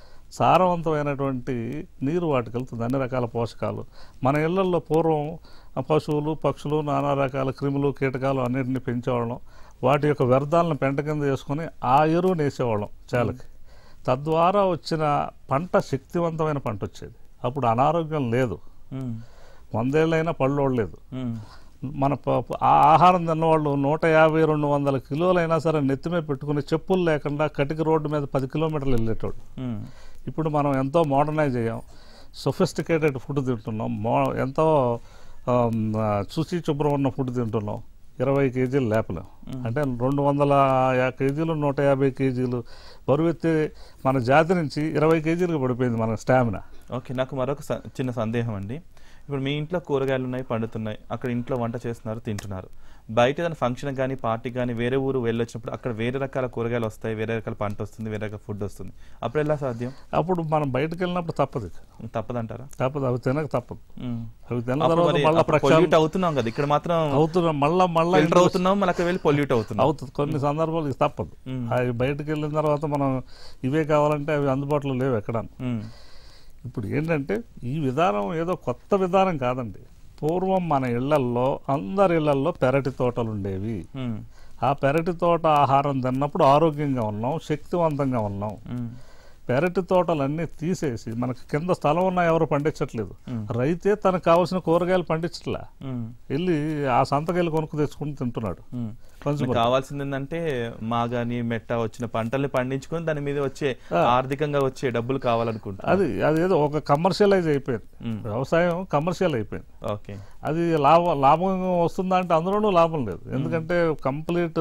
సారవంతమైనటువంటి నీరు వాటికి వెళ్తుంది అన్ని రకాల పోషకాలు మన ఇళ్లలో పూర్వం ఆ పశువులు పక్షులు నానా రకాల క్రిములు కీటకాలు అన్నింటినీ పెంచేవాళ్ళం వాటి యొక్క వ్యర్థాలను పెంట కింద వేసుకొని ఆ ఎరువుని వేసేవాళ్ళం చాలకి తద్వారా వచ్చిన పంట శక్తివంతమైన పంట వచ్చేది అప్పుడు అనారోగ్యం లేదు ఉమ్, వందేళ్ళైనా పళ్ళోడలేదు ఉమ్, మన ప- ప- ఆ ఆహారం తిన్నవాళ్ళు నూట యాభై రెండు వందల కిలోలైనా సరే నెత్తిమే పెట్టుకుని చెప్పులు లేకుండా కటిక రోడ్డు మీద పది కిలోమీటర్లు వెళ్ళేటోడు ఉమ్, ఇప్పుడు మనం ఎంతో మోడర్నైజ్ అయ్యాం సొఫిస్టికేటెడ్ ఫుడ్ తింటున్నాం మో ఎంతో ఆమ్, ఆ, శుచి శుభ్రం ఉన్న ఫుడ్ తింటున్నాం ఇరవై కేజీలు లేపలేం అంటే రెండు వందల యా- కేజీలు నూట యాభై కేజీలు బరువెత్తే మన జాతి నుంచి ఇరవై కేజీలకు పడిపోయింది మన స్టామినా ఓకే నాకు మరొక స- చిన్న సందేహం అండి ఇప్పుడు మీ ఇంట్లో కూరగాయలు ఉన్నాయి పండుతున్నాయి అక్కడ ఇంట్లో వంట చేస్తున్నారు తింటున్నారు బయట ఏదైనా ఫంక్షన్ కానీ పార్టీ కానీ వేరే ఊరు వెళ్ళొచ్చినప్పుడు అక్కడ వేరే రకాల కూరగాయలు వస్తాయి వేరే రకాల పంట వస్తుంది వేరే రకాల ఫుడ్ వస్తుంది అప్పుడు ఎలా సాధ్యం అప్పుడు మనం బయటకు వెళ్ళినప్పుడు తప్పదు ఇక. తప్పదంటారా తప్పదు అవి తినక తప్పదు ఉమ్. అవి తిన్న అప్పుడు తర్వాత మరి మళ్ళీ అప్పుడు ప్రక్షాళన పొల్యూట్ అవుతున్నాం కదా ఇక్కడ మాత్రం అవుతున్నాం మళ్ళా మళ్ళా ఫిల్టర్ అవుతున్నాం మళ్ళీ అక్కడ వెళ్ళి పొల్యూట్ అవుతున్నాం అవుతుంది కొన్ని సందర్భాలు ఇది తప్పదు మ్మ్. అవి బయటకు వెళ్ళిన తర్వాత మనం ఇవే కావాలంటే అవి అందుబాటులో లేవు ఎక్కడ ఉమ్, ఇప్పుడు ఏంటంటే ఈ విధానం ఏదో కొత్త విధానం కాదండి పూర్వం మన ఇళ్లల్లో అందరి ఇళ్లల్లో పెరటి తోటలు ఉండేవి ఉమ్, ఆ పెరటి తోట ఆహారం తిన్నప్పుడు ఆరోగ్యంగా ఉన్నాం శక్తివంతంగా ఉన్నాం ఉమ్, పెరటి తోటలన్నీ తీసేసి మనకి కింద స్థలం ఉన్నా ఎవరు పండించట్లేదు రైతే తనకు కావాల్సిన కూరగాయలు పండించట్లే ఉమ్, వెళ్ళి ఆ సంతకెళ్ళి కొనుక్కు తెచ్చుకుని తింటున్నాడు ఉమ్. Consumer. మీకు కావాల్సింది ఏంటంటే మాగాని మెట్ట వచ్చిన పంటల్ని పండించుకొని దాని మీద వచ్చే ఆర్థికంగా వచ్చే డబ్బులు కావాలనుకుంటా అది అదేదో ఒక కమర్షియలైజ్ అయిపోయింది మ్మ్. వ్యవసాయం కమర్షియల్ అయిపోయింది ఓకే అది లాభం లాభం వస్తుందా అంటే అందులోనూ లాభం లేదు ఎందుకంటే కంప్లీట్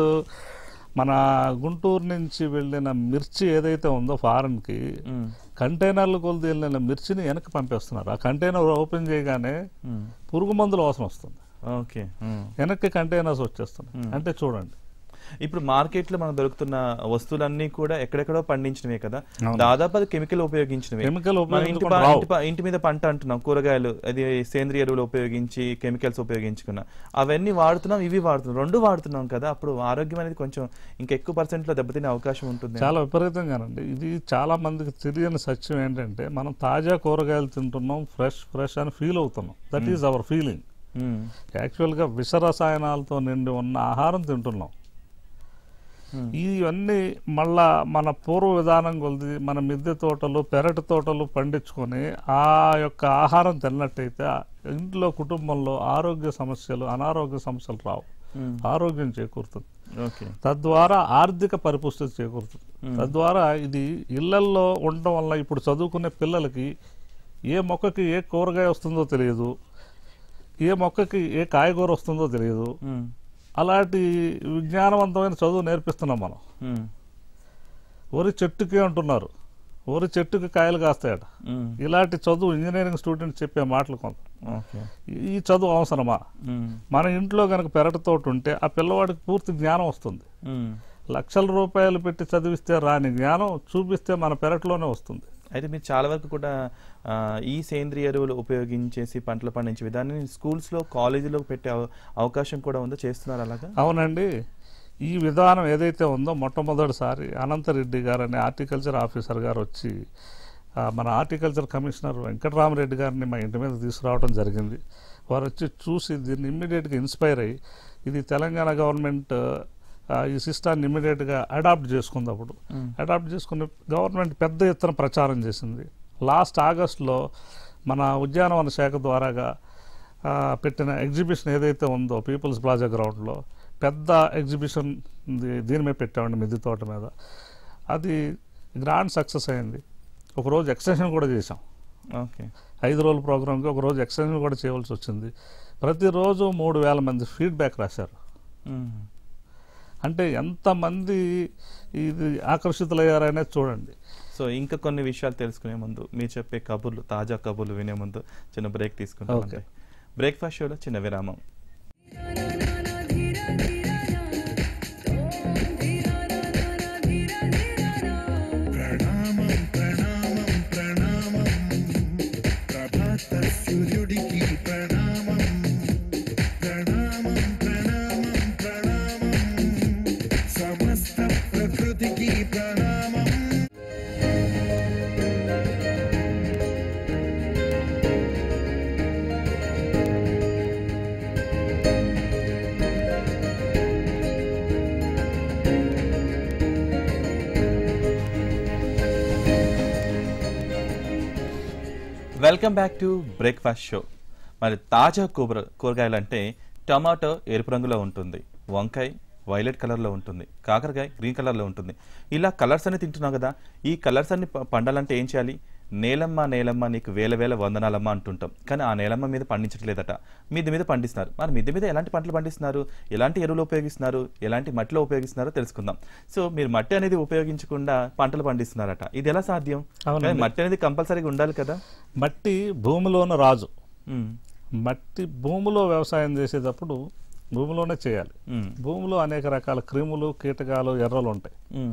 మన గుంటూరు నుంచి వెళ్ళిన మిర్చి ఏదైతే ఉందో ఫారెన్కి ఉమ్, కంటైనర్లు కొలిది వెళ్ళిన మిర్చిని వెనక్కి పంపేస్తున్నారు ఆ కంటైనర్ ఓపెన్ చేయగానే ఉమ్, పురుగు మందుల వాసన వస్తుంది ఓకే ఉమ్. వెనక్కి కంటైనర్స్ వచ్చేస్తున్నాయి అంటే చూడండి ఇప్పుడు మార్కెట్ లో మనకు దొరుకుతున్న వస్తువులన్నీ కూడా ఎక్కడెక్కడో పండించినవే కదా అవును. దాదాపు అది కెమికల్ ఉపయోగించినవే Chemical మన ఇంటి ఉపయోగించకుండా ప- రావు. ఇంటి ప- ఇంటి మీద పంట అంటున్నాం కూరగాయలు అది సేంద్రియ ఎరువులు ఉపయోగించి కెమికల్స్ ఉపయోగించుకున్నాం అవన్నీ వాడుతున్నాం ఇవి వాడుతున్నాం రెండు వాడుతున్నాం కదా అప్పుడు ఆరోగ్యం అనేది కొంచెం ఇంకా ఎక్కువ పర్సెంట్ లో దెబ్బతినే అవకాశం ఉంటుంది చాలా విపరీతంగానండి ఇది చాలా మందికి తెలియని సత్యం ఏంటంటే మనం తాజా కూరగాయలు తింటున్నాం ఫ్రెష్ ఫ్రెష్ అని ఫీల్ అవుతున్నాం దట్ ఈజ్ అవర్ ఫీలింగ్ ఉమ్, యాక్చువల్గా విష రసాయనాలతో నిండి ఉన్న ఆహారం తింటున్నాం ఉమ్, ఇవన్నీ మళ్ళా మన పూర్వ విధానం కొలిది మన మిద్దె తోటలు పెరటి తోటలు పండించుకొని ఆ యొక్క ఆహారం తిన్నట్టయితే ఆ ఇంట్లో కుటుంబంలో ఆరోగ్య సమస్యలు అనారోగ్య సమస్యలు రావు ఉమ్, ఆరోగ్యం చేకూరుతుంది ఓకే తద్వారా ఆర్థిక పరిపుష్టి చేకూరుతుంది తద్వారా ఇది ఇళ్లల్లో ఉండటం వల్ల ఇప్పుడు చదువుకునే పిల్లలకి ఏ మొక్కకి ఏ కూరగాయ వస్తుందో తెలియదు ఏ మొక్కకి ఏ కాయగూర వస్తుందో తెలియదు ఉమ్, అలాంటి విజ్ఞానవంతమైన చదువు నేర్పిస్తున్నాం మనం ఉమ్, వరి చెట్టుకి అంటున్నారు వరి చెట్టుకి కాయలు కాస్తాయట ఉమ్, ఇలాంటి చదువు ఇంజనీరింగ్ స్టూడెంట్ చెప్పే మాటలు కొంత ఓకే ఈ చదువు అవసరమా ఉమ్, మన ఇంట్లో కనుక పెరటి తోట ఉంటే ఆ పిల్లవాడికి పూర్తి జ్ఞానం వస్తుంది ఉమ్. లక్షల రూపాయలు పెట్టి చదివిస్తే రాని జ్ఞానం చూపిస్తే మన పెరట్లోనే వస్తుంది అయితే మీరు చాలా వరకు కూడా ఆ, ఈ సేంద్రియ ఎరువులు ఉపయోగించేసి పంటలు పండించే విధాన్ని స్కూల్స్లో కాలేజీలో పెట్టే అవ- అవకాశం కూడా ఉందో చేస్తున్నారు అలాగా అవునండి ఈ విధానం ఏదైతే ఉందో మొట్టమొదటిసారి అనంతరెడ్డి గారు అనే హార్టికల్చర్ ఆఫీసర్ గారు వచ్చి ఆ, మన హార్టికల్చర్ కమిషనర్ వెంకటరామరెడ్డి గారిని మా ఇంటి మీద తీసుకురావడం జరిగింది వారు వచ్చి చూసి దీన్ని ఇమ్మీడియట్గా ఇన్స్పైర్ అయ్యి ఇది తెలంగాణ గవర్నమెంట్ ఆ, ఈ సిస్టాన్ని ఇమ్మీడియట్గా అడాప్ట్ చేసుకుంది అప్పుడు అడాప్ట్ చేసుకుని గవర్నమెంట్ పెద్ద ఎత్తున ప్రచారం చేసింది లాస్ట్ ఆగస్ట్లో మన ఉద్యానవన శాఖ ద్వారాగా ఆ, పెట్టిన ఎగ్జిబిషన్ ఏదైతే ఉందో పీపుల్స్ ప్లాజా గ్రౌండ్లో పెద్ద ఎగ్జిబిషన్ దీ- దీని మీద పెట్టామండి మిద్దె తోట మీద అది గ్రాండ్ సక్సెస్ అయింది ఒకరోజు ఎక్స్టెన్షన్ కూడా చేసాం ఓకే ఐదు రోజుల ప్రోగ్రామ్కి ఒక రోజు ఎక్స్టెన్షన్ కూడా చేయవలసి వచ్చింది ప్రతిరోజు మూడు వేల మంది ఫీడ్బ్యాక్ రాశారు ఉమ్. అంటే ఎంతమంది ఇది ఆకర్షితులయ్యారనేది చూడండి సో ఇంకా కొన్ని విషయాలు తెలుసుకునే ముందు మీరు చెప్పే కబుర్లు తాజా కబుర్లు వినే ముందు చిన్న బ్రేక్ తీసుకుంటాం Okay. బ్రేక్ఫాస్ట్ షోలో చిన్న విరామం ప్రణామం ప్రణామం ప్రణామం ప్రభాత సూర్యుడికి ప్రణామం ప్రణామం ప్రణామం ప్రణామం సమస్త ప్రకృతికి ప్రణామం welcome back to breakfast show మరి తాజా కూర కూరగాయలు అంటే టమాటో ఎరుపు రంగులో ఉంటుంది వంకాయ వైలెట్ కలర్లో ఉంటుంది కాకరకాయ గ్రీన్ కలర్లో ఉంటుంది ఇలా కలర్స్ అన్ని తింటున్నాం కదా ఈ కలర్స్ అన్ని ప- పండాలంటే ఏం చేయాలి నేలమ్మ నేలమ్మ నీకు వేల వేల వందనాలమ్మ అంటుంటాం కానీ ఆ నేలమ్మ మీద పండించట్లేదట మిద్దె మీద పండిస్తున్నారు మరి మిద్దె మీద ఎలాంటి పంటలు పండిస్తున్నారు ఎలాంటి ఎరువులు ఉపయోగిస్తున్నారు ఎలాంటి మట్టిలో ఉపయోగిస్తున్నారో తెలుసుకుందాం సో మీరు మట్టి అనేది ఉపయోగించకుండా పంటలు పండిస్తున్నారట ఇది ఎలా సాధ్యం అవునండి. కానీ మట్టి అనేది కంపల్సరీగా ఉండాలి కదా మట్టి భూమిలోని రాజు ఉమ్, మట్టి భూమిలో వ్యవసాయం చేసేటప్పుడు భూమిలోనే చేయాలి ఉమ్, భూమిలో అనేక రకాల క్రిములు కీటకాలు ఎర్రలు ఉంటాయి ఉమ్,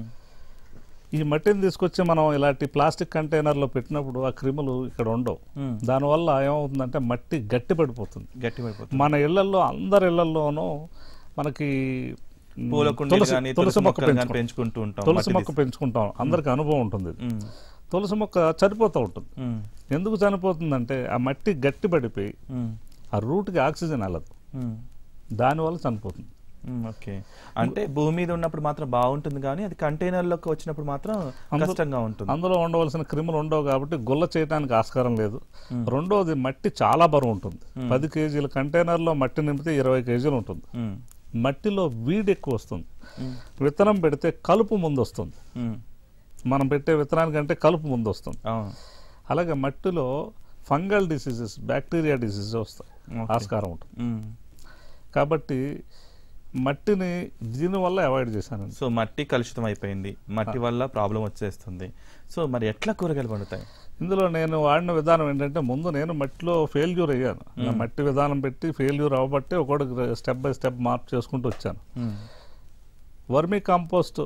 ఈ మట్టిని తీసుకొచ్చి మనం ఇలాంటి ప్లాస్టిక్ కంటైనర్లో పెట్టినప్పుడు ఆ క్రిములు ఇక్కడ ఉండవు ఉమ్. దానివల్ల ఏమవుతుందంటే మట్టి గట్టి పడిపోతుంది గట్టి పడిపోతుంది మన ఇళ్లలో అందరి ఇళ్లలోనూ మనకి మ్, పూల కుండీలు తులసి కానీ తులసి మొక్క కానీ పెంచుకుంటాం. పెంచుకుంటూ ఉంటాం తులసి మట్టి మొక్క పెంచుకుంటాం అందరికి అనుభవం ఉంటుంది ఇది. ఉమ్, తులసి మొక్క చనిపోతూ ఉంటుంది ఉమ్, ఎందుకు చనిపోతుందంటే ఆ మట్టి గట్టి పడిపోయి ఉమ్, ఆ రూట్కి ఆక్సిజన్ వెళ్ళదు ఉమ్, దానివల్ల చనిపోతుంది ఉమ్, ఓకే అంటే భూమి మీద ఉన్నప్పుడు మాత్రం బాగుంటుంది కానీ అది కంటైనర్లోకి వచ్చినప్పుడు మాత్రం అందులో- కష్టంగా ఉంటుంది అందులో ఉండవలసిన క్రిములు ఉండవు కాబట్టి గుల్ల చేయడానికి ఆస్కారం లేదు రెండోది మట్టి చాలా బరువు ఉంటుంది పది కేజీల కంటైనర్లో మట్టి నింపితే ఇరవై కేజీలు ఉంటుంది ఉమ్, మట్టిలో వీడి ఎక్కువ వస్తుంది ఉమ్, విత్తనం పెడితే కలుపు ముందు వస్తుంది ఉమ్, మనం పెట్టే విత్తనానికంటే కలుపు ముందు వస్తుంది అవును అలాగే మట్టిలో ఫంగల్ డిసీజెస్ బ్యాక్టీరియా డిసీజెస్ వస్తాయి Okay. ఆస్కారం ఉంటుంది ఉమ్. కాబట్టి మట్టిని దీనివల్ల అవాయిడ్ చేశానండి సో మట్టి కలుషితం అయిపోయింది మట్టి వల్ల ప్రాబ్లం వచ్చేస్తుంది సో మరి ఎట్లా కూరగాయలు పండుతాయి ఇందులో నేను వాడిన విధానం ఏంటంటే ముందు నేను మట్టిలో ఫెయిల్యూర్ అయ్యాను నా మట్టి విధానం పెట్టి ఫెయిల్యూర్ అవ్వబట్టి ఒకటి స్టెప్ బై స్టెప్ మార్పు చేసుకుంటూ వచ్చాను ఉమ్, వర్మి కాంపోస్ట్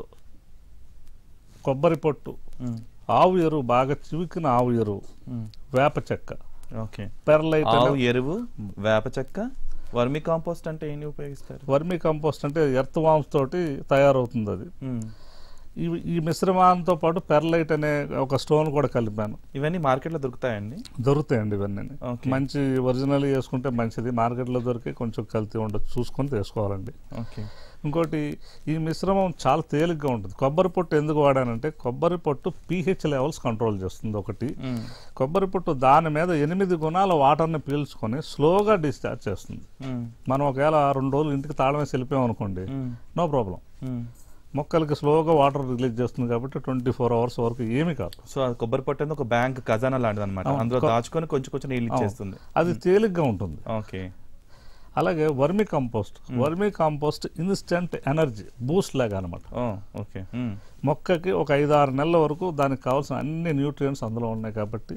కొబ్బరి పొట్టు ఉమ్, ఆవు ఎరువు బాగా చివికిన ఆవు ఎరువు ఉమ్, వేప చెక్క ఓకే పెర్లైట్ ఆవు ఎరువు వేప చెక్క వర్మి కాంపోస్ట్ అంటే ఏమి ఉపయోగిస్తారు వర్మి కంపోస్ట్ అంటే ఎర్త్ వామ్స్ తోటి తయారవుతుంది అది ఉమ్, ఈ ఈ మిశ్రమాంతో పాటు పెర్లైట్ అనే ఒక స్టోన్ కూడా కలిపాను ఇవన్నీ మార్కెట్లో దొరుకుతాయండి దొరుకుతాయండి ఇవన్నీ Okay. మంచి ఒరిజినల్ వేసుకుంటే మంచిది మార్కెట్లో దొరికి కొంచెం కల్తీ ఉండదు చూసుకొని తీసుకోవాలండి ఓకే ఇంకోటి ఈ మిశ్రమం చాలా తేలిగ్గా ఉంటుంది కొబ్బరి పొట్టు ఎందుకు వాడానంటే కొబ్బరి పొట్టు పీహెచ్ లెవెల్స్ కంట్రోల్ చేస్తుంది ఒకటి ఉమ్, కొబ్బరి పొట్టు దాని మీద ఎనిమిది గుణాల వాటర్ని పీల్చుకొని స్లోగా డిశ్చార్జ్ చేస్తుంది ఉమ్, మనం ఒకవేళ రెండు రోజులు ఇంటికి తాళం వేసి వెళ్ళిపోయాం అనుకోండి ఉమ్, నో ప్రాబ్లం ఉమ్. మొక్కలకి స్లోగా వాటర్ రిలీజ్ చేస్తుంది కాబట్టి ట్వంటీ ఫోర్ అవర్స్ వరకు ఏమీ కాదు సో అది కొబ్బరి పొట్టు అనేది ఒక బ్యాంక్ ఖజానా లాంటిది అనమాట అవును. అందులో కొ- దాచుకొని కొంచెం కొంచెం నీళ్ళు ఇచ్చేస్తుంది అది తేలిగ్గా ఉంటుంది ఓకే అలాగే vermi compost vermi compost instant energy boost లాగా అనమాట ఓ ఓకే ఉమ్, మొక్కకి ఒక ఐదు ఆరు నెలల వరకు దానికి కావాల్సిన అన్ని న్యూట్రియంట్స్ అందులో ఉన్నాయి కాబట్టి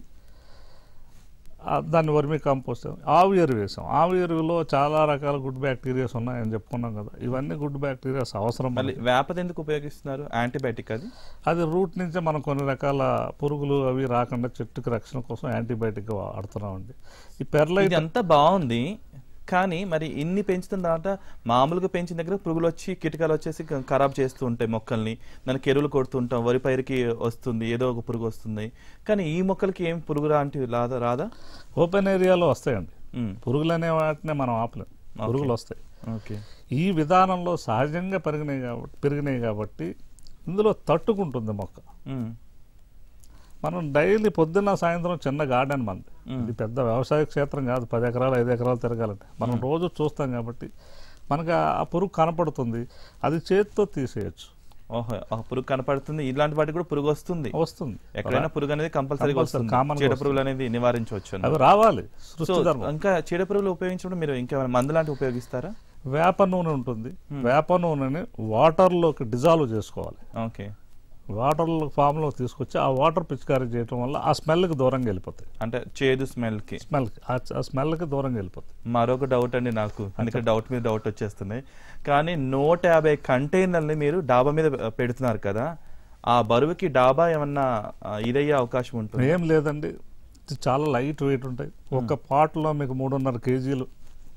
ఆ దాన్ని వర్మి కాంపోస్ట్ ఆవు ఎరువు వేసాం ఆవు ఎరువులో చాలా రకాల గుడ్ బ్యాక్టీరియాస్ ఉన్నాయని చెప్పుకున్నాం కదా ఇవన్నీ గుడ్ బ్యాక్టీరియాస్ అవసరం మళ్ళీ మనకి. వేపది ఎందుకు ఉపయోగిస్తున్నారు యాంటీబయాటిక్ అది అది రూట్ నుంచే మనం కొన్ని రకాల పురుగులు అవి రాకుండా చెట్టుకి రక్షణ కోసం యాంటీబయాటిక్ వాడుతున్నామండి ఈ పెర్లైట్ ఇది అంతా బాగుంది కానీ మరి ఇన్ని పెంచుతున్న తర్వాత మామూలుగా పెంచిన దగ్గర పురుగులు వచ్చి కిటకాలు వచ్చేసి క- ఖరాబ్ చేస్తూ ఉంటాయి మొక్కల్ని దానికి ఎరువులు కొడుతుంటాం వరి పైరుకి వస్తుంది ఏదో ఒక పురుగు వస్తుంది కానీ ఈ మొక్కలకి ఏం పురుగు లాంటివి రాదా రాదా ఓపెన్ ఏరియాలో వస్తాయండి ఉమ్, పురుగులు అనే వాటినే మనం ఆపలేం పురుగులు వస్తాయి ఓకే ఈ విధానంలో సహజంగా పెరిగినాయి కాబట్టి పెరిగినాయి కాబట్టి ఇందులో తట్టుకుంటుంది మొక్క ఉమ్, మనం డైలీ పొద్దున్న సాయంత్రం చిన్న గార్డెన్ మంది మ్మ్. ఇది పెద్ద వ్యవసాయ క్షేత్రం కాదు పది ఎకరాలు ఐదు ఎకరాలు తిరగాలంటే మనం రోజు చూస్తాం కాబట్టి మనకు ఆ- ఆ పురుగు కనపడుతుంది అది చేతితో తీసేయచ్చు ఓహో ఆ పురుగు కనపడుతుంది ఇలాంటి వాటికి కూడా పురుగు వస్తుంది వస్తుంది ఎక్కడైనా పురుగు అనేది కంపల్సరీగా Compulsory, వస్తుంది common గా చీడ వస్తుంది. పురుగులు అనేది నివారించవచ్చు అన్నమాట. అవి రావాలి సో సృష్టి ధర్మం ఇంకా చీడ పురుగులు ఉపయోగించినప్పుడు మీరు ఇంకేమైనా మందు లాంటివి ఉపయోగిస్తారా వేప నూనె ఉంటుంది వేప నూనెని వాటర్లోకి డిజాల్వ్ చేసుకోవాలి ఓకే వాటర్ ఫామ్లో తీసుకొచ్చి ఆ వాటర్ పిచికారీ చేయడం వల్ల ఆ స్మెల్కి దూరంగా వెళ్ళిపోతాయి అంటే చేదు స్మెల్ కి స్మెల్కి ఆ స్మెల్కి దూరంగా వెళ్ళిపోతాయి మరొక డౌట్ అండి నాకు అందుకే డౌట్ మీద డౌట్ వచ్చేస్తుంది కానీ నూట యాభై కంటైనర్ని మీరు డాబా మీద పెడుతున్నారు కదా ఆ బరువుకి డాబా ఏమన్నా ఆ, ఇదయ్యే అవకాశం ఉంటుంది ఏం లేదండి ఇది చాలా లైట్ వెయిట్ ఉంటాయి ఒక పాట్లో మీకు మూడున్నర కేజీలు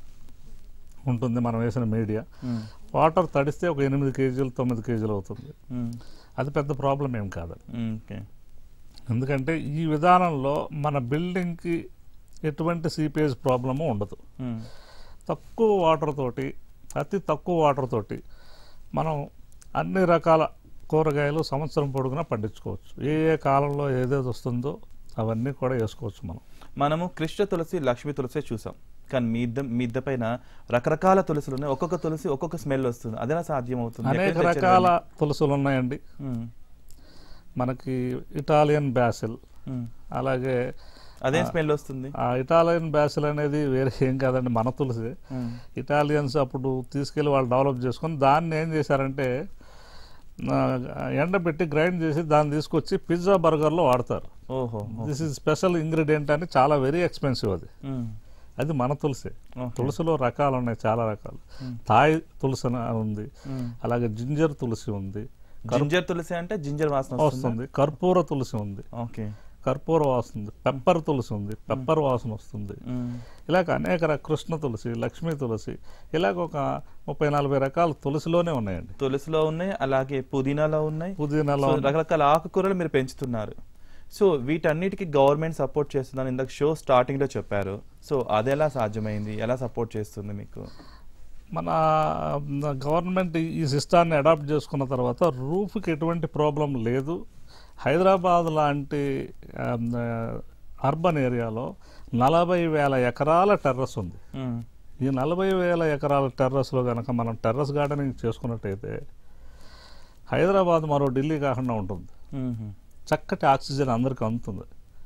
ఉంటుంది మనం వేసిన మీడియా మ్మ్. వాటర్ తడిస్తే ఒక ఎనిమిది కేజీలు తొమ్మిది కేజీలు అవుతుంది మ్మ్. అది పెద్ద ప్రాబ్లం ఏం కాదు మ్మ్. ఓకే ఎందుకంటే ఈ విధానంలో మన బిల్డింగ్కి ఎటువంటి సీపేజ్ ప్రాబ్లము ఉండదు మ్మ్. తక్కువ వాటర్ తోటి అతి తక్కువ వాటర్ తోటి మనం అన్ని రకాల కూరగాయలు సంవత్సరం పొడుగునా పండించుకోవచ్చు ఏ ఏ కాలంలో ఏదేది వస్తుందో అవన్నీ కూడా వేసుకోవచ్చు మనం మనము కృష్ణ తులసి లక్ష్మీ తులసి చూసాం కానీ మీ ఇద్ద మీ ఇద్ద పైన రకరకాల తులసులు ఉన్నాయి ఒక్కొక్క తులసి ఒక్కొక్క స్మెల్ వస్తుంది అదేనా సాధ్యం అవుతుంది అనేక ఎక్కడి నుంచి రకాల తెచ్చారు తులసులు ఉన్నాయండి ఇవన్నీ? మ్మ్. మనకి ఇటాలియన్ బ్యాసిల్ మ్మ్. అలాగే అదేం స్మెల్ వస్తుంది ఆ ఇటాలియన్ బ్యాసిల్ అనేది వేరే ఏం కాదండి మన తులసి మ్మ్. ఇటాలియన్స్ అప్పుడు తీసుకెళ్ళి వాళ్ళు డెవలప్ చేసుకొని దాన్ని ఏం చేశారంటే ఆ, ఎండబెట్టి గ్రైండ్ చేసి దాన్ని తీసుకొచ్చి పిజ్జా బర్గర్లో వాడతారు ఓహో దిస్ ఇస్ స్పెషల్ ఇంగ్రీడియంట్ అని చాలా వెరీ ఎక్స్పెన్సివ్ అది మ్మ్. అది మన తులసి ఓకే. తులసిలో రకాలు ఉన్నాయి చాలా రకాలు థాయ్ తులసి అని ఉంది మ్మ్. అలాగే జింజర్ తులసి ఉంది జింజర్ తులసి అంటే జింజర్ వాసన వస్తుంది వస్తుంది కర్పూర తులసి ఉంది ఓకే కర్పూర వాసన ఉంది పెప్పర్ తులసి ఉంది పెప్పర్ వాసన వస్తుంది మ్మ్. ఇలాగ అనేక ర- కృష్ణ తులసి లక్ష్మీ తులసి ఇలాగ ఒక ముప్పై నలభై రకాల తులసిలోనే ఉన్నాయండి తులసిలో ఉన్నాయి అలాగే పుదీనాలో ఉన్నాయి పుదీనాలో సో రకరకాల ఆకుకూరలు మీరు పెంచుతున్నారు సో వీటన్నిటికీ గవర్నమెంట్ సపోర్ట్ చేస్తుందని ఇందాక షో స్టార్టింగ్ లో చెప్పారు సో అది ఎలా సాధ్యమైంది ఎలా సపోర్ట్ చేస్తుంది మీకు మన గవర్నమెంట్ ఈ సిస్టాన్ని అడాప్ట్ చేసుకున్న తర్వాత రూఫ్కి ఎటువంటి ప్రాబ్లం లేదు హైదరాబాద్ లాంటి అర్బన్ ఏరియాలో నలభై వేల ఎకరాల టెర్రస్ ఉంది మ్మ్. ఈ నలభై వేల ఎకరాల టెర్రస్లో కనుక మనం టెర్రస్ గార్డెనింగ్ చేసుకున్నట్టయితే హైదరాబాద్ మరో ఢిల్లీ కాకుండా ఉంటుంది మ్మ్. చక్కటి ఆక్సిజన్ అందరికీ అందుతుంది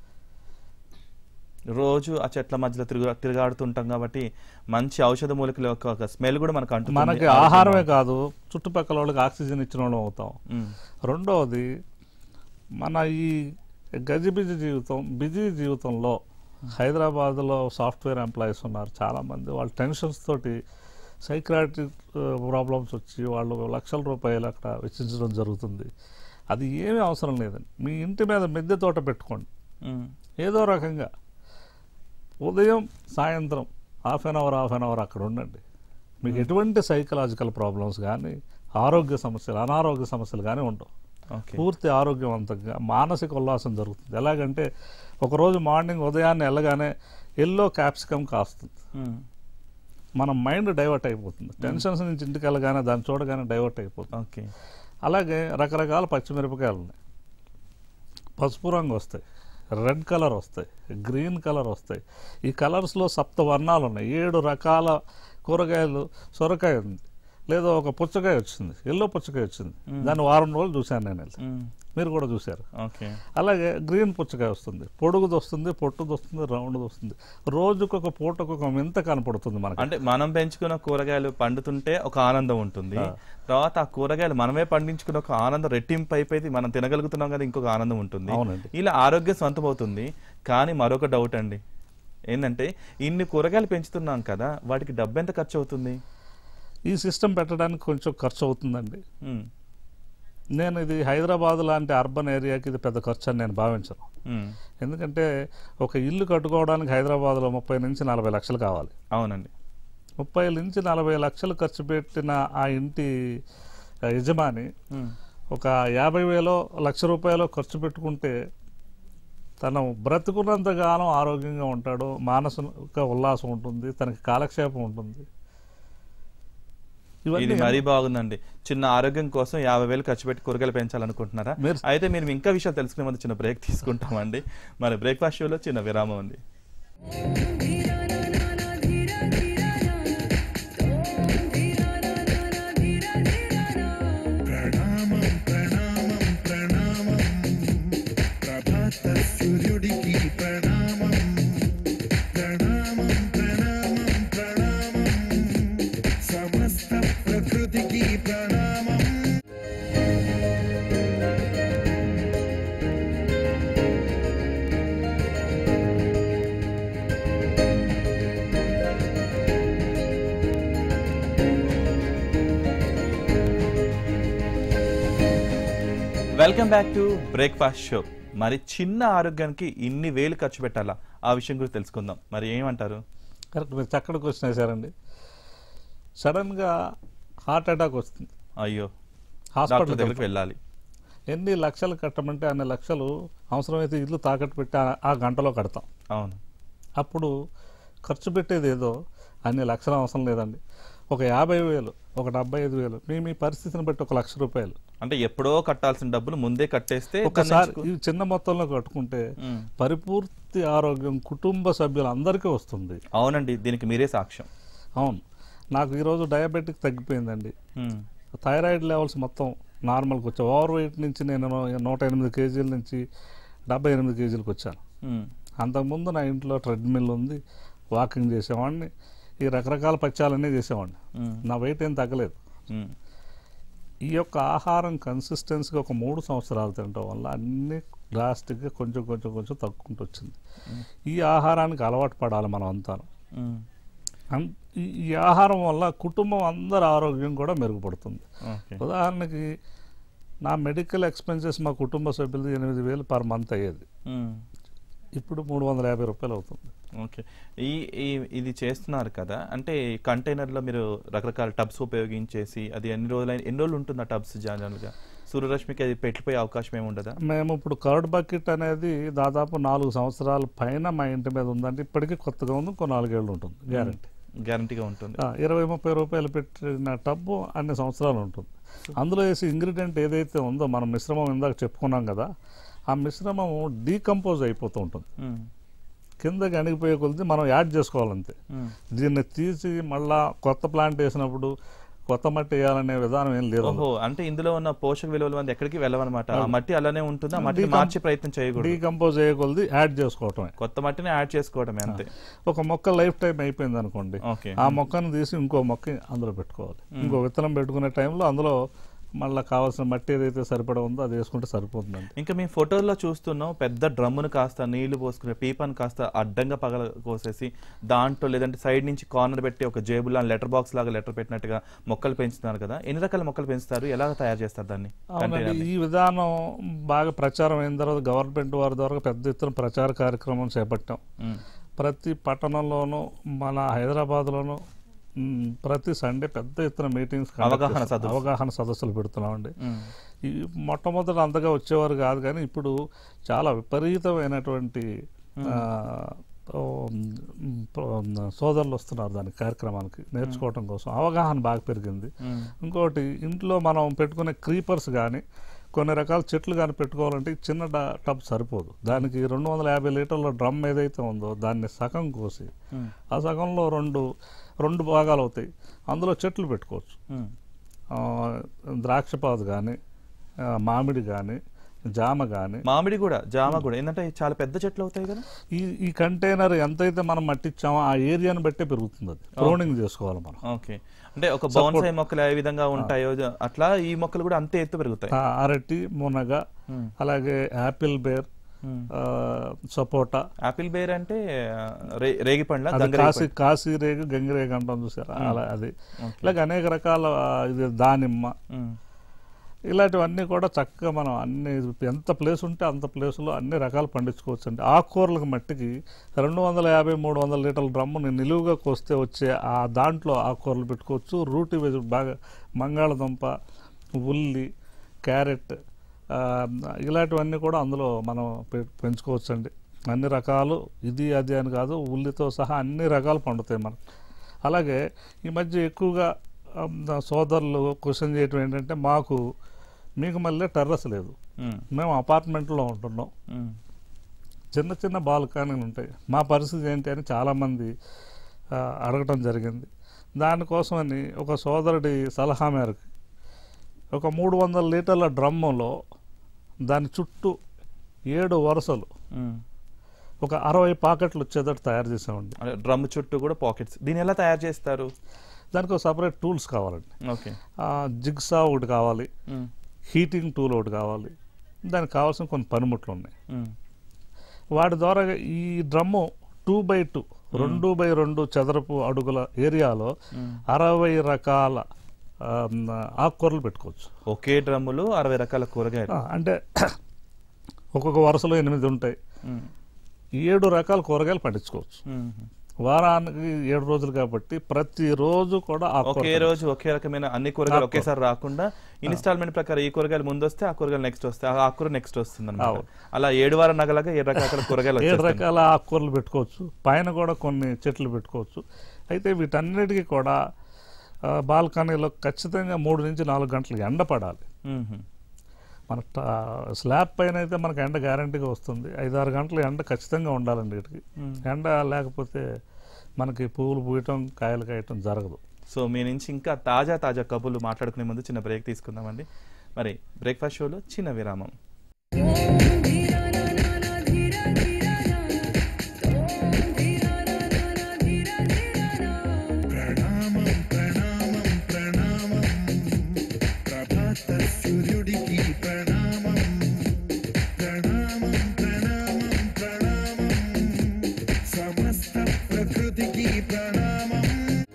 రోజు ఆ చెట్ల మధ్యలో తిరుగు తిరగాడుతుంటాం కాబట్టి మంచి ఔషధ మూలికల యొక్క ఒక స్మెల్ కూడా మనకు అంటుంది మనకి ఆహారమే కాదు చుట్టుపక్కల వాళ్ళకి ఆక్సిజన్ ఇచ్చిన వాళ్ళం అవుతాం మ్మ్. రెండవది మన ఈ గజిబిజి జీవితం బిజీ జీవితంలో హైదరాబాద్లో సాఫ్ట్వేర్ ఎంప్లాయీస్ ఉన్నారు చాలామంది వాళ్ళ టెన్షన్స్ తోటి సైక్రాటిక్ ప్రాబ్లమ్స్ వచ్చి వాళ్ళు లక్షల రూపాయలు అక్కడ వెచ్చించడం జరుగుతుంది అది ఏమీ అవసరం లేదండి మీ ఇంటి మీద మిద్దె తోట పెట్టుకోండి ఉమ్, ఏదో రకంగా ఉదయం సాయంత్రం half an hour half an hour అక్కడ ఉండండి మీకు ఎటువంటి సైకలాజికల్ ప్రాబ్లమ్స్ కానీ ఆరోగ్య సమస్యలు అనారోగ్య సమస్యలు కానీ ఉండవు ఓకే పూర్తి ఆరోగ్యవంతంగా మానసిక ఉల్లాసం జరుగుతుంది ఎలాగంటే ఒకరోజు మార్నింగ్ ఉదయాన్నే వెళ్ళగానే ఎల్లో క్యాప్సికమ్ కాస్తుంది ఉమ్, మన మైండ్ డైవర్ట్ అయిపోతుంది టెన్షన్స్ నుంచి ఇంటికి వెళ్ళగానే దాన్ని చూడగానే డైవర్ట్ అయిపోతుంది ఓకే అలాగే రకరకాల పచ్చిమిరపకాయలు ఉన్నాయి పసుపు రంగు వస్తాయి రెడ్ కలర్ వస్తాయి గ్రీన్ కలర్ వస్తాయి ఈ కలర్స్లో సప్త వర్ణాలు ఉన్నాయి ఏడు రకాల కూరగాయలు సొరకాయ ఉంది లేదా ఒక పుచ్చకాయ వచ్చింది ఎల్లో పుచ్చకాయ వచ్చింది దాన్ని వారం రోజులు చూశాను నేను వెళ్ళి. ఉమ్, మీరు కూడా చూశారు ఓకే అలాగే గ్రీన్ పుచ్చకాయ వస్తుంది పొడుగుది వస్తుంది పొట్టుది వస్తుంది రౌండ్ది వస్తుంది రోజుకొక పూటకొక వింత కనపడుతుంది మనకి అంటే మనం పెంచుకున్న కూరగాయలు పండుతుంటే ఒక ఆనందం ఉంటుంది ఆ. తర్వాత ఆ కూరగాయలు మనమే పండించుకున్న ఒక ఆనందం రెట్టింపు అయిపోయి మనం తినగలుగుతున్నాం కదా ఇంకొక ఆనందం ఉంటుంది అవునండి. ఇలా ఆరోగ్యం సొంతమవుతుంది కానీ మరొక డౌట్ అండి ఏంటంటే ఇన్ని కూరగాయలు పెంచుతున్నాం కదా వాటికి డబ్బు ఎంత ఖర్చు అవుతుంది ఈ సిస్టమ్ పెట్టడానికి కొంచెం ఖర్చు అవుతుందండి ఉమ్, నేను ఇది హైదరాబాద్ లాంటి అర్బన్ ఏరియాకి ఇది పెద్ద ఖర్చు అని నేను భావించను ఉమ్, ఎందుకంటే ఒక ఇల్లు కట్టుకోవడానికి హైదరాబాద్లో ముప్పై నుంచి నలభై లక్షలు కావాలి అవునండి ముప్పై నుంచి నలభై లక్షలు ఖర్చు పెట్టిన ఆ ఇంటి ఆ, యజమాని ఉమ్, ఒక యాభై వేలో లక్ష రూపాయలు ఖర్చు పెట్టుకుంటే తను బ్రతుకున్నంత కాలం ఆరోగ్యంగా ఉంటాడు మానసిక ఉల్లాసం ఉంటుంది తనకి కాలక్షేపం ఉంటుంది ఇది ఇవన్నీ మరీ బాగుందండి చిన్న ఆరోగ్యం కోసం యాభై వేలు ఖర్చు పెట్టి కూరగాయలు పెంచాలనుకుంటున్నారా మీరు- అయితే మీరు ఇంకా విషయాలు తెలుసుకునే ముందు చిన్న బ్రేక్ తీసుకుంటామండి మరి బ్రేక్ఫాస్ట్ షోలో చిన్న విరామం ఉంది धीरा ना ना ना धीरा धीरा ना तो धीरा ना ना ना धीरा धीरा ना ప్రణామం ప్రణామం ప్రణామం ప్రభాత సూర్యుడికి ప్రణామం ప్రణామం ప్రణామం ప్రణామం సమస్త ప్రకృతికి ప్రణామం welcome back to breakfast show మరి చిన్న ఆరోగ్యానికి ఇన్ని వేలు ఖర్చు పెట్టాలా ఆ విషయం గురించి తెలుసుకుందాం మరి ఏమంటారు కరెక్ట్ మీరు చక్కటి క్వశ్చన్ వేశారండి సడన్గా హార్ట్ అటాక్ వస్తుంది అయ్యో డాక్టర్ హాస్పిటల్ దగ్గరికి వెళ్ళాలి ఎన్ని లక్షలు కట్టమంటే అన్ని లక్షలు అవసరమైతే ఇల్లు తాకట్టు పెట్టి ఆ- ఆ గంటలో కడతాం అవును అప్పుడు ఖర్చు పెట్టేది ఏదో అన్ని లక్షలు అవసరం లేదండి ఒక యాభై వేలు ఒక డెబ్బై ఐదు వేలు మీ మీ పరిస్థితిని బట్టి ఒక లక్ష రూపాయలు అంటే ఎప్పుడో కట్టాల్సిన డబ్బులు ముందే కట్టేస్తే ఒకసారి దాన్ని ఈ చిన్న మొత్తంలో కట్టుకుంటే ఉమ్. పరిపూర్తి ఆరోగ్యం కుటుంబ సభ్యులందరికీ వస్తుంది అవునండి దీనికి మీరే సాక్ష్యం అవును నాకు ఈరోజు డయాబెటిక్ తగ్గిపోయిందండి ఉమ్, థైరాయిడ్ లెవెల్స్ మొత్తం నార్మల్కి వచ్చాయి ఓవర్ వెయిట్ నుంచి నేను నూట ఎనిమిది కేజీల నుంచి డెబ్బై ఎనిమిది కేజీలకు వచ్చాను ఉమ్, అంతకుముందు నా ఇంట్లో ట్రెడ్మిల్ ఉంది వాకింగ్ చేసేవాడిని ఈ రకరకాల పచ్చాలన్నీ చేసేవాడిని ఉమ్, నా వెయిట్ ఏం తగ్గలేదు ఉమ్, ఈ యొక్క ఆహారం కన్సిస్టెన్సీగా ఒక మూడు సంవత్సరాలు తినడం వల్ల అన్ని డ్రాస్టిక్గా కొంచెం కొంచెం కొంచెం తగ్గుకుంటూ వచ్చింది ఈ ఆహారానికి అలవాటు పడాలి మనం అంతా ఉమ్, ఈ ఆహారం వల్ల కుటుంబం అందరి ఆరోగ్యం కూడా మెరుగుపడుతుంది ఓకే ఉదాహరణకి నా మెడికల్ ఎక్స్పెన్సెస్ మా కుటుంబ సభ్యులది ఎనిమిది వేలు పర్ మంత్ అయ్యేది ఉమ్, ఇప్పుడు మూడు వందల యాభై రూపాయలు అవుతుంది ఓకే ఈ ఈ- ఇది చేస్తున్నారు కదా అంటే కంటైనర్లో మీరు రకరకాల టబ్స్ ఉపయోగించేసి అది ఎన్ని రోజులు ఎన్ని రోజులు ఉంటుంది ఆ టబ్స్ జనరల్గా సూర్యరశ్మికి అది పెట్టిపోయే అవకాశం ఏమి ఉండదా మేము ఇప్పుడు కర్డ్ బకెట్ అనేది దాదాపు నాలుగు సంవత్సరాల పైన మా ఇంటి మీద ఉందంటే ఇప్పటికీ కొత్తగా ఉంది ఇంకో నాలుగేళ్ళు ఉంటుంది గ్యారంటీ గ్యారంటీగా ఉంటుంది ఇరవై ముప్పై రూపాయలు పెట్టిన టబ్బు అన్ని సంవత్సరాలు ఉంటుంది అందులో వేసి ఇంగ్రీడియంట్ ఏదైతే ఉందో మనం మిశ్రమం ఇందాక చెప్పుకున్నాం కదా ఆ మిశ్రమం డీకంపోజ్ అయిపోతూ ఉంటుంది ఉమ్, కిందకి అణిగిపోయే కొలిది మనం యాడ్ చేసుకోవాలంతే ఉమ్, దీన్ని తీసి మళ్ళా కొత్త ప్లాంట్ వేసినప్పుడు కొత్త మట్టి వేయాలనే విధానం ఏం లేదు ఓహో అంటే ఇందులో ఉన్న పోషక విలువలు మంది ఎక్కడికి వెళ్ళవన్నమాట ఆ మట్టి అలానే ఉంటుంది ఆ మట్టిని Decom- మార్చే ప్రయత్నం చేయకూడదు డీకంపోజ్ అయ్యే కొలిది యాడ్ చేసుకోవటమే కొత్త మట్టిని యాడ్ చేసుకోవడమే అంతే ఒక మొక్క లైఫ్ టైం అయిపోయింది అనుకోండి ఓకే ఆ మొక్కను తీసి ఇంకో మొక్క అందులో పెట్టుకోవాలి ఇంకో విత్తనం పెట్టుకునే టైంలో అందులో మళ్ళీ కావాల్సిన మట్టి ఏదైతే సరిపడా ఉందో అది వేసుకుంటే సరిపోతుందండి ఇంకా మేము ఫోటోల్లో చూస్తున్నాం పెద్ద డ్రమ్మును కాస్త నీళ్లు పోసుకునే పీపాను కాస్త అడ్డంగా పగల కోసేసి దాంట్లో లేదంటే సైడ్ నుంచి కార్నర్ పెట్టి ఒక జేబులా లెటర్ బాక్స్ లాగా లెటర్ పెట్టినట్టుగా మొక్కలు పెంచుతున్నారు కదా ఎన్ని రకాల మొక్కలు పెంచుతారు ఎలా తయారు చేస్తారు దాన్ని అవునండి Container ని? ఈ విధానం బాగా ప్రచారం అయిన తర్వాత గవర్నమెంట్ వారి ద్వారా పెద్ద ఎత్తున ప్రచార కార్యక్రమం చేపట్టాం మ్మ్. ప్రతి పట్టణంలోనూ మన హైదరాబాద్లోనూ మ్, ప్రతి సండే పెద్ద ఎత్తున మీటింగ్స్ conduct అవగాహన చేస్తాం. సదస్సు. అవగాహన సదస్సులు పెడుతున్నామండి మ్మ్. ఈ మొట్టమొదట అంతగా వచ్చేవారు కాదు కానీ ఇప్పుడు చాలా విపరీతమైనటువంటి ఆ, ఓ, మ్, ప్ర- సోదరులు వస్తున్నారు దానికి కార్యక్రమానికి నేర్చుకోవడం కోసం అవగాహన బాగా పెరిగింది మ్మ్. ఇంకోటి ఇంట్లో మనం పెట్టుకునే క్రీపర్స్ కానీ కొన్ని రకాల చెట్లు కానీ పెట్టుకోవాలంటే ఈ చిన్న డ- టబ్ సరిపోదు దానికి రెండు వందల యాభై లీటర్ల డ్రమ్ ఏదైతే ఉందో దాన్ని సగం కోసి మ్మ్. ఆ సగంలో రెండు రెండు భాగాలు అవుతాయి అందులో చెట్లు పెట్టుకోవచ్చు మ్మ్. ఆ, ద్రాక్షపాదు కానీ మామిడి కానీ జామ కానీ మామిడి కూడా జామ కూడా ఏంటంటే చాలా పెద్ద చెట్లు అవుతాయి కదా ఈ ఈ కంటైనర్ ఎంతైతే మనం మట్టిచ్చామో ఆ ఏరియాని బట్టే పెరుగుతుంది అది ప్రూనింగ్ చేసుకోవాలి మనం ఓకే అంటే ఒక బౌన్సాయి మొక్కలు ఏ విధంగా ఉంటాయో జ- అట్లా ఈ మొక్కలు కూడా అంతే ఎత్తు పెరుగుతాయి ఆ అరటి మునగ మ్మ్. అలాగే యాపిల్ బేర్ మ్మ్. ఆ, సపోటా ఆపిల్ బేర్ అంటే ఆ, రే- రేగి పండ్ల అది గంగరేగి కాశీ కాశీ రేగు గంగిరేగు అంటాం చూసారా అలా అది ఇలాగ అనేక రకాల ఆ, ఇది దానిమ్మ పండు. మ్మ్. ఇలాంటివన్నీ కూడా చక్కగా మనం అన్ని ఎంత ప్లేస్ ఉంటే అంత ప్లేస్లో అన్ని రకాలు పండించుకోవచ్చు అండి ఆకుకూరలకు మట్టికి రెండు వందల యాభై మూడు వందల లీటర్ల డ్రమ్ముని నిలువుగా కోస్తే వచ్చే ఆ దాంట్లో ఆకుకూరలు పెట్టుకోవచ్చు రూటి వెజ్ బాగా బంగాళదుంప ఉల్లి క్యారెట్ ఆ, ఇలాంటివన్నీ కూడా అందులో మనం పె- పెంచుకోవచ్చండి అన్ని రకాలు ఇది అది అని కాదు ఉల్లితో సహా అన్ని రకాలు పండుతాయి మనకు అలాగే ఈ మధ్య ఎక్కువగా ఆ, నా సోదరులు క్వశ్చన్ చేయటం ఏంటంటే మాకు మీకు మళ్ళీ టెర్రస్ లేదు మ్మ్. మేము అపార్ట్మెంట్లో ఉంటున్నాం మ్మ్. చిన్న చిన్న బాల్కనీలు ఉంటాయి మా పరిస్థితి ఏంటి అని చాలామంది ఆ, అడగటం జరిగింది దానికోసమని ఒక సోదరుడి సలహా మేరకు ఒక మూడు వందల లీటర్ల డ్రమ్ములో దాని చుట్టూ ఏడు వరుసలు మ్మ్. ఒక అరవై పాకెట్లు వచ్చేటట్టు తయారు చేసామండి అంటే డ్రమ్ చుట్టూ కూడా పాకెట్స్ దీన్ని ఎలా తయారు చేస్తారు దానికి ఒక సపరేట్ టూల్స్ కావాలండి ఓకే జిగ్సా ఒకటి కావాలి మ్మ్. హీటింగ్ టూల్ ఒకటి కావాలి దానికి కావాల్సిన కొన్ని పనిముట్లు ఉన్నాయి మ్మ్. వాటి ద్వారా ఈ డ్రమ్ము టూ బై టూ రెండు బై రెండు చదరపు అడుగుల ఏరియాలో మ్మ్. అరవై రకాల ఆ, ఆకుకూరలు పెట్టుకోవచ్చు ఒకే డ్రమ్ములు అరవై రకాల కూరగాయలు ఆ, అంటే ఒక్కొక్క వరుసలో ఎనిమిది ఉంటాయి మ్మ్. ఏడు రకాల కూరగాయలు పండించుకోవచ్చు మ్మ్. వారానికి ఏడు రోజులు కాబట్టి ప్రతిరోజు కూడా ఆకుకూర ఒకే రోజు ఒకే రకమైన అన్ని కూరగాయలు ఒకేసారి రాకుండా ఇన్స్టాల్మెంట్ ప్రకారం ఈ కూరగాయలు ముందు వస్తే ఆ కూరగాయలు నెక్స్ట్ వస్తాయి ఆ ఆకుకూర నెక్స్ట్ వస్తుంది అనమాట అవును. అలా ఏడు వారం నగలాగా ఏడు రకాల కూరగాయలు ఏడు వచ్చేస్తాయి రకాల ఆకుకూరలు పెట్టుకోవచ్చు పైన కూడా కొన్ని చెట్లు పెట్టుకోవచ్చు అయితే వీటన్నిటికీ కూడా ఆ, బాల్కనీలో ఖచ్చితంగా మూడు నుంచి నాలుగు గంటలు ఎండ పడాలి మ్మ్. మన ట- స్లాబ్ పైన అయితే మనకు ఎండ గ్యారంటీగా వస్తుంది ఐదారు గంటలు ఎండ ఖచ్చితంగా ఉండాలండి వీటికి మ్మ్. ఎండ లేకపోతే మనకి పువ్వులు పూయటం కాయలు కాయటం జరగదు సో మీ నుంచి ఇంకా తాజా తాజా కబుర్లు మాట్లాడుకునే ముందు చిన్న బ్రేక్ తీసుకుందామండి మరి బ్రేక్ఫాస్ట్ షోలో చిన్న విరామం धीरा ना ना ना धीरा धीरा ना ओम धीरा ना ना ना धीरा धीरा ना ప్రణామం ప్రణామం ప్రణామం ప్రభాత సూర్యుడికి ప్రణామం ప్రణామం ప్రణామం ప్రణామం సమస్త ప్రకృతికి ప్రణామం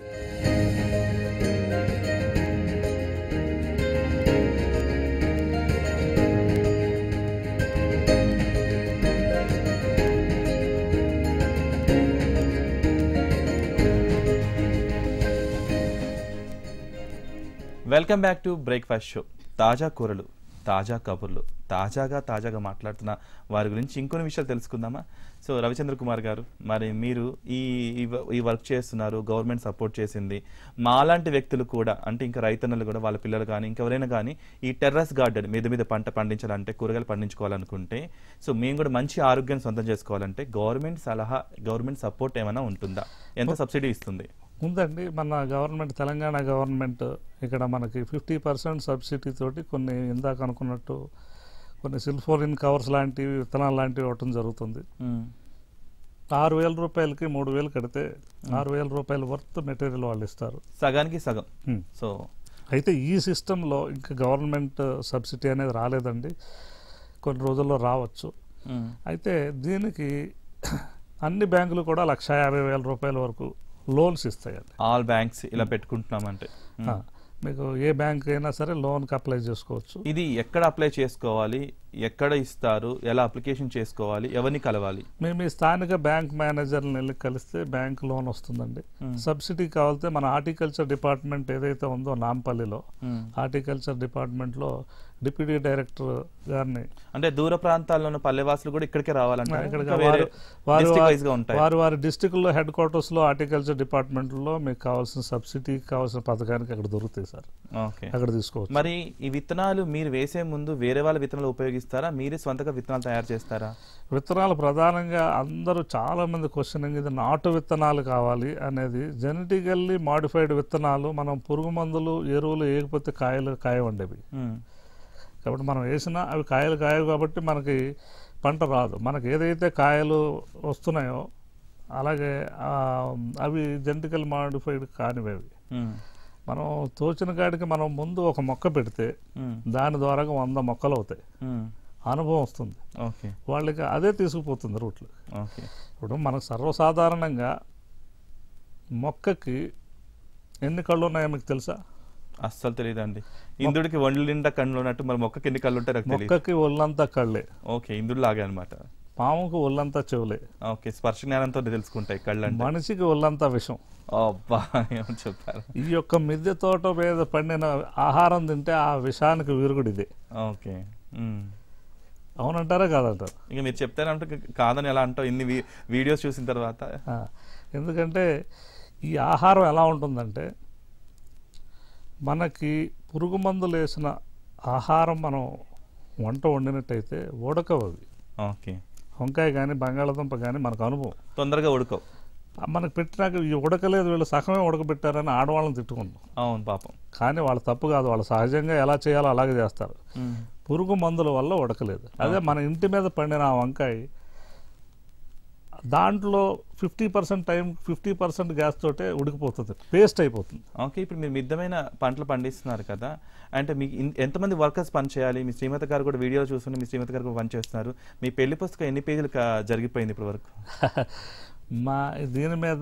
welcome back to breakfast show తాజా కూరలు తాజా కబుర్లు తాజాగా తాజాగా మాట్లాడుతున్న వారి గురించి ఇంకొన్ని విషయాలు తెలుసుకుందామా సో రవిచంద్ర కుమార్ గారు మరి మీరు ఈ ఈ వ- ఈ వర్క్ చేస్తున్నారు గవర్నమెంట్ సపోర్ట్ చేసింది మాలాంటి వ్యక్తులు కూడా అంటే ఇంకా రైతన్నలు కూడా వాళ్ళ పిల్లలు కానీ ఇంకెవరైనా కానీ ఈ టెర్రస్ గార్డెన్ మీద మీద పంట పండించాలంటే కూరగాయలు పండించుకోవాలనుకుంటే సో మేము కూడా మంచి ఆరోగ్యాన్ని సొంతం చేసుకోవాలంటే గవర్నమెంట్ సలహా గవర్నమెంట్ సపోర్ట్ ఏమైనా ఉంటుందా ఎంత సబ్సిడీ ఇస్తుంది ఉందండి మన గవర్నమెంట్ తెలంగాణ గవర్నమెంట్ ఇక్కడ మనకి ఫిఫ్టీ పర్సెంట్ సబ్సిడీ తోటి కొన్ని ఇందాక అనుకున్నట్టు కొన్ని సిల్ఫోరిన్ కవర్స్ లాంటివి విత్తనాలు లాంటివి ఇవ్వటం జరుగుతుంది ఆరు వేల రూపాయలకి మూడు వేలు కడితే ఆరు వేల రూపాయల వర్త్ మెటీరియల్ వాళ్ళు ఇస్తారు సగానికి సగం Hmm. సో అయితే ఈ సిస్టంలో ఇంకా గవర్నమెంట్ సబ్సిడీ అనేది రాలేదండి కొన్ని రోజుల్లో రావచ్చు ఉమ్. అయితే దీనికి అన్ని బ్యాంకులు కూడా లక్ష యాభై వేల రూపాయల వరకు లోన్స్ ఇస్తాయండి ఆల్ బ్యాంక్స్ ఇలా పెట్టుకుంటున్నామంటే ఉమ్. ఆ, మీకు ఏ బ్యాంక్ అయినా సరే లోన్కి అప్లై చేసుకోవచ్చు ఇది ఎక్కడ అప్లై చేసుకోవాలి ఎక్కడ ఇస్తారు ఎలా అప్లికేషన్ చేసుకోవాలి ఎవరిని కలవాలి మేము మీ స్థానిక బ్యాంక్ మేనేజర్ని వెళ్ళి కలిస్తే బ్యాంక్ లోన్ వస్తుందండి Hmm. సబ్సిడీ కావాలితే మన హార్టికల్చర్ డిపార్ట్మెంట్ ఏదైతే ఉందో నాంపల్లిలో ఉమ్. హార్టికల్చర్ డిపార్ట్మెంట్లో డిప్యూటీ డైరెక్టర్ గారిని అంటే దూర ప్రాంతాల్లో ఉన్న పల్లెవాసులు కూడా ఇక్కడికే రావాలంటే ఇక్కడికి ఇంకా వేరే వారు- వారు district wise గా ఉంటాయి వారి వారి డిస్టిక్లో హెడ్ క్వార్టర్స్లో హార్టికల్చర్ డిపార్ట్మెంట్లో మీకు కావాల్సిన సబ్సిడీకి కావాల్సిన పథకానికి అక్కడ దొరుకుతాయి సార్ ఓకే అక్కడ తీసుకోవచ్చు మరి ఈ విత్తనాలు మీరు వేసే ముందు వేరే వాళ్ళ విత్తనాలు ఉపయోగిస్తారా మీరే స్వంతగా విత్తనాలు తయారు చేస్తారా విత్తనాలు ప్రధానంగా అందరూ చాలా మంది క్వశ్చనింగ్ ఇది నాటు విత్తనాలు కావాలి అనేది జెనెటికల్లీ మాడిఫైడ్ విత్తనాలు మనం పురుగు మందులు ఎరువులు వేయకపోతే కాయలు కాయవండేవి ఉమ్. కాబట్టి మనం వేసినా అవి కాయలు కాయవు కాబట్టి మనకి పంట రాదు మనకి ఏదైతే కాయలు వస్తున్నాయో అలాగే ఆ, అవి జెనెటికల్ మాడిఫైడ్ కానివి అవి ఉమ్. మనం తోచిన కాడికి మనం ముందు ఒక మొక్క పెడితే ఉమ్. దాని ద్వారా వంద మొక్కలు అవుతాయి ఉమ్. అనుభవం వస్తుంది ఓకే వాళ్ళకి అదే తీసుకుపోతుంది రూట్లు ఓకే ఇప్పుడు మనకు సర్వసాధారణంగా మొక్కకి ఎన్ని కళ్ళు ఉన్నాయో మీకు తెలుసా అస్సలు తెలియదండి ఇంద్రుడికి ఒండ్లు నిండా కళ్ళు ఉన్నట్టు మరి మొక్కకి ఎన్ని కళ్ళు ఉంటాయి నాకు తెలియదు మొక్కకి ఒళ్ళంతా కళ్ళే ఓకే ఇంద్రుడు లాగే అనమాట పాముకు ఒళ్ళంతా చెవులే ఓకే స్పర్శ జ్ఞానంతో తెలుసుకుంటాయి కళ్ళు అంటే మనిషికి ఒళ్ళంతా విషం అబ్బా ఏమని చెప్పారు ఈ యొక్క మిద్దె తోట మీద పండిన ఆహారం తింటే ఆ విషానికి విరుగుడు ఇదే ఓకే ఉమ్. అవునంటారా కాదంటారు ఇక మీరు చెప్తారంటే కాదని ఎలా అంటావు ఇన్ని వీ- వీడియోస్ చూసిన తర్వాత ఆ, ఎందుకంటే ఈ ఆహారం ఎలా ఉంటుందంటే మనకి పురుగు మందులు వేసిన ఆహారం మనం వంట వండినట్టయితే ఉడకవు అవి ఓకే వంకాయ కానీ బంగాళాదుంప కానీ మనకు అనుభవం తొందరగా ఉడకవు ఆ, మనకు పెట్టినాక ఈ ఉడకలేదు వీళ్ళు సగమే ఉడకబెట్టారని ఆడవాళ్ళని తిట్టుకుంటాం అవును పాపం కానీ వాళ్ళ తప్పు కాదు వాళ్ళు సహజంగా ఎలా చేయాలో అలాగే చేస్తారు ఉమ్. పురుగు మందుల వల్ల ఉడకలేదు అదే మన ఇంటి మీద పండిన ఆ వంకాయ దాంట్లో fifty percent time fifty percent gas తోటే ఉడికిపోతుంది పేస్ట్ అయిపోతుంది ఓకే ఇప్పుడు మీరు మిద్దమైన పంటలు పండిస్తున్నారు కదా అంటే మీకు ఇన్- ఎంతమంది వర్కర్స్ పని చేయాలి మీ శ్రీమతి గారు కూడా వీడియో చూస్తుంటే మీ శ్రీమతి గారు కూడా పని చేస్తున్నారు మీ పెళ్లి పుస్తకం ఎన్ని పేజీలు కా- జరిగిపోయింది ఇప్పటి వరకు మా దీని మీద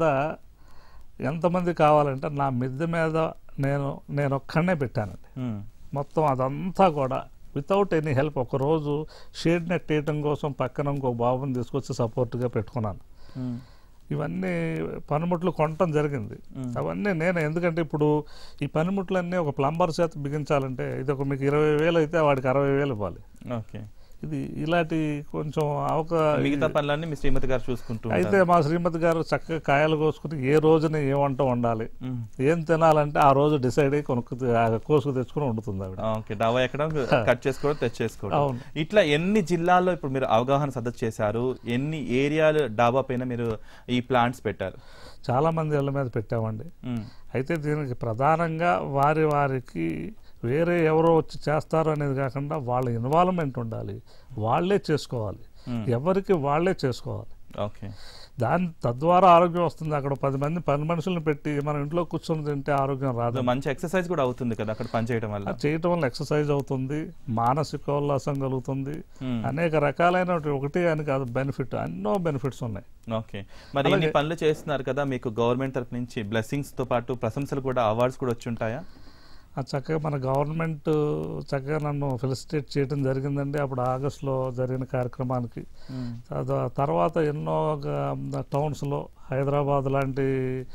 ఎంతమంది కావాలంటే నా మిద్దె మీద నేను నేను ఒక్కడనే పెట్టానండి ఉమ్. మొత్తం అదంతా కూడా వితౌట్ ఎనీ హెల్ప్ ఒకరోజు షేడ్ నెట్ వేయటం కోసం పక్కన ఇంకో బాబుని తీసుకొచ్చి సపోర్ట్గా పెట్టుకున్నాను ఉమ్. ఇవన్నీ పనిముట్లు కొనటం జరిగింది మ్మ్. అవన్నీ నేను ఎందుకంటే ఇప్పుడు ఈ పనిముట్లన్నీ ఒక ప్లంబర్ చేత బిగించాలంటే ఇది ఒక మీకు ఇరవై వేలు అయితే వాడికి అరవై వేలు ఇవ్వాలి ఓకే ఇది ఇలాంటి కొంచెం అవక మిగతా పనులన్నీ మీ శ్రీమతి గారు చూసుకుంటూ అయితే ఉంటారు. మా శ్రీమతి గారు చక్కగా కాయలు కోసుకుని ఏ రోజున ఏ వంట వండాలి ఉమ్. ఏం తినాలంటే ఆ రోజు డిసైడ్ అయ్యి కొనుక్కు ఆ కోసుకు తెచ్చుకుని వండుతుంది ఆవిడ ఓకే డబ్బా ఎక్కడ కట్ చేసుకోవడం తెచ్చేసుకోవడం అవును. ఇట్లా ఎన్ని జిల్లాల్లో ఇప్పుడు మీరు అవగాహన సదస్సు చేశారు ఎన్ని ఏరియాలు డాబా పైన మీరు ఈ ప్లాంట్స్ పెట్టారు చాలా మంది ఇళ్ళ మీద పెట్టామండి ఉమ్. అయితే దీనికి ప్రధానంగా వారి వారికి వేరే ఎవరో వచ్చి చేస్తారు అనేది కాకుండా వాళ్ళ ఇన్వాల్వ్మెంట్ ఉండాలి వాళ్ళే చేసుకోవాలి Hmm. ఎవరికి వాళ్ళే చేసుకోవాలి ఓకే దాని తద్వారా ఆరోగ్యం వస్తుంది అక్కడ పది మంది పని మనుషులను పెట్టి మన ఇంట్లో కూర్చొని తింటే ఆరోగ్యం రాదు సో మంచి ఎక్సర్సైజ్ కూడా అవుతుంది కదా అక్కడ పని చేయడం వల్ల అది చేయటం వల్ల ఎక్సర్సైజ్ అవుతుంది మానసిక ఉల్లాసం కలుగుతుంది Hmm. అనేక రకాలైన ఒకటి అని కాదు బెనిఫిట్ ఎన్నో బెనిఫిట్స్ ఉన్నాయి ఓకే మరి ఇన్ని పనులు చేస్తున్నారు కదా మీకు గవర్నమెంట్ తరఫు నుంచి బ్లెస్సింగ్స్ తో పాటు ప్రశంసలు కూడా అవార్డ్స్ కూడా వచ్చి ఉంటాయా ఆ చక్కగా మన గవర్నమెంట్ చక్కగా నన్ను ఫెలిసిటేట్ చేయడం జరిగిందండి అప్పుడు ఆగస్టులో జరిగిన కార్యక్రమానికి తర్వా- తర్వాత ఎన్నో గ- టౌన్స్లో హైదరాబాద్ లాంటి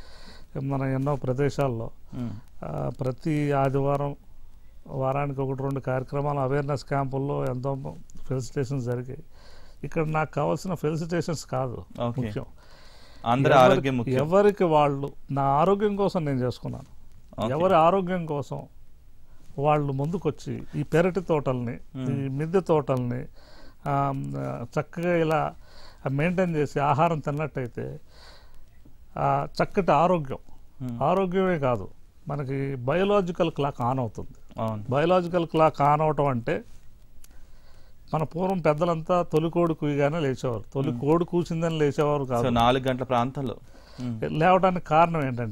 మన ఎన్నో ప్రదేశాల్లో ఉమ్. ఆ, ప్రతి ఆదివారం వారానికి ఒకటి రెండు కార్యక్రమాలు అవేర్నెస్ క్యాంపుల్లో ఎంతో ఫెలిసిటేషన్స్ జరిగాయి ఇక్కడ నాకు కావాల్సిన ఫెలిసిటేషన్స్ కాదు Okay. ముఖ్యం అందరి ఎవరి- ఆరోగ్యం ముఖ్యం ఎవరికి వాళ్ళు నా ఆరోగ్యం కోసం నేను చేసుకున్నాను Okay. ఎవరి ఆరోగ్యం కోసం వాళ్ళు ముందుకొచ్చి ఈ పెరటి తోటల్ని ఈ మిద్దె తోటల్ని ఆ, చక్కగా ఇలా మెయింటైన్ చేసి ఆహారం తిన్నట్టయితే ఆ, చక్కటి ఆరోగ్యం Hmm. ఆరోగ్యమే కాదు మనకి బయోలాజికల్ క్లాక్ ఆన్ అవుతుంది అవును బయోలాజికల్ క్లాక్ ఆన్ అవటం అంటే మన పూర్వం పెద్దలంతా తొలి కోడి కూయగానే లేచేవారు తొలి కోడి కూసిందని లేచేవారు సో కాదు నాలుగు గంటల ప్రాంతంలో ఉమ్. లేవడానికి కారణం ఏంటంటే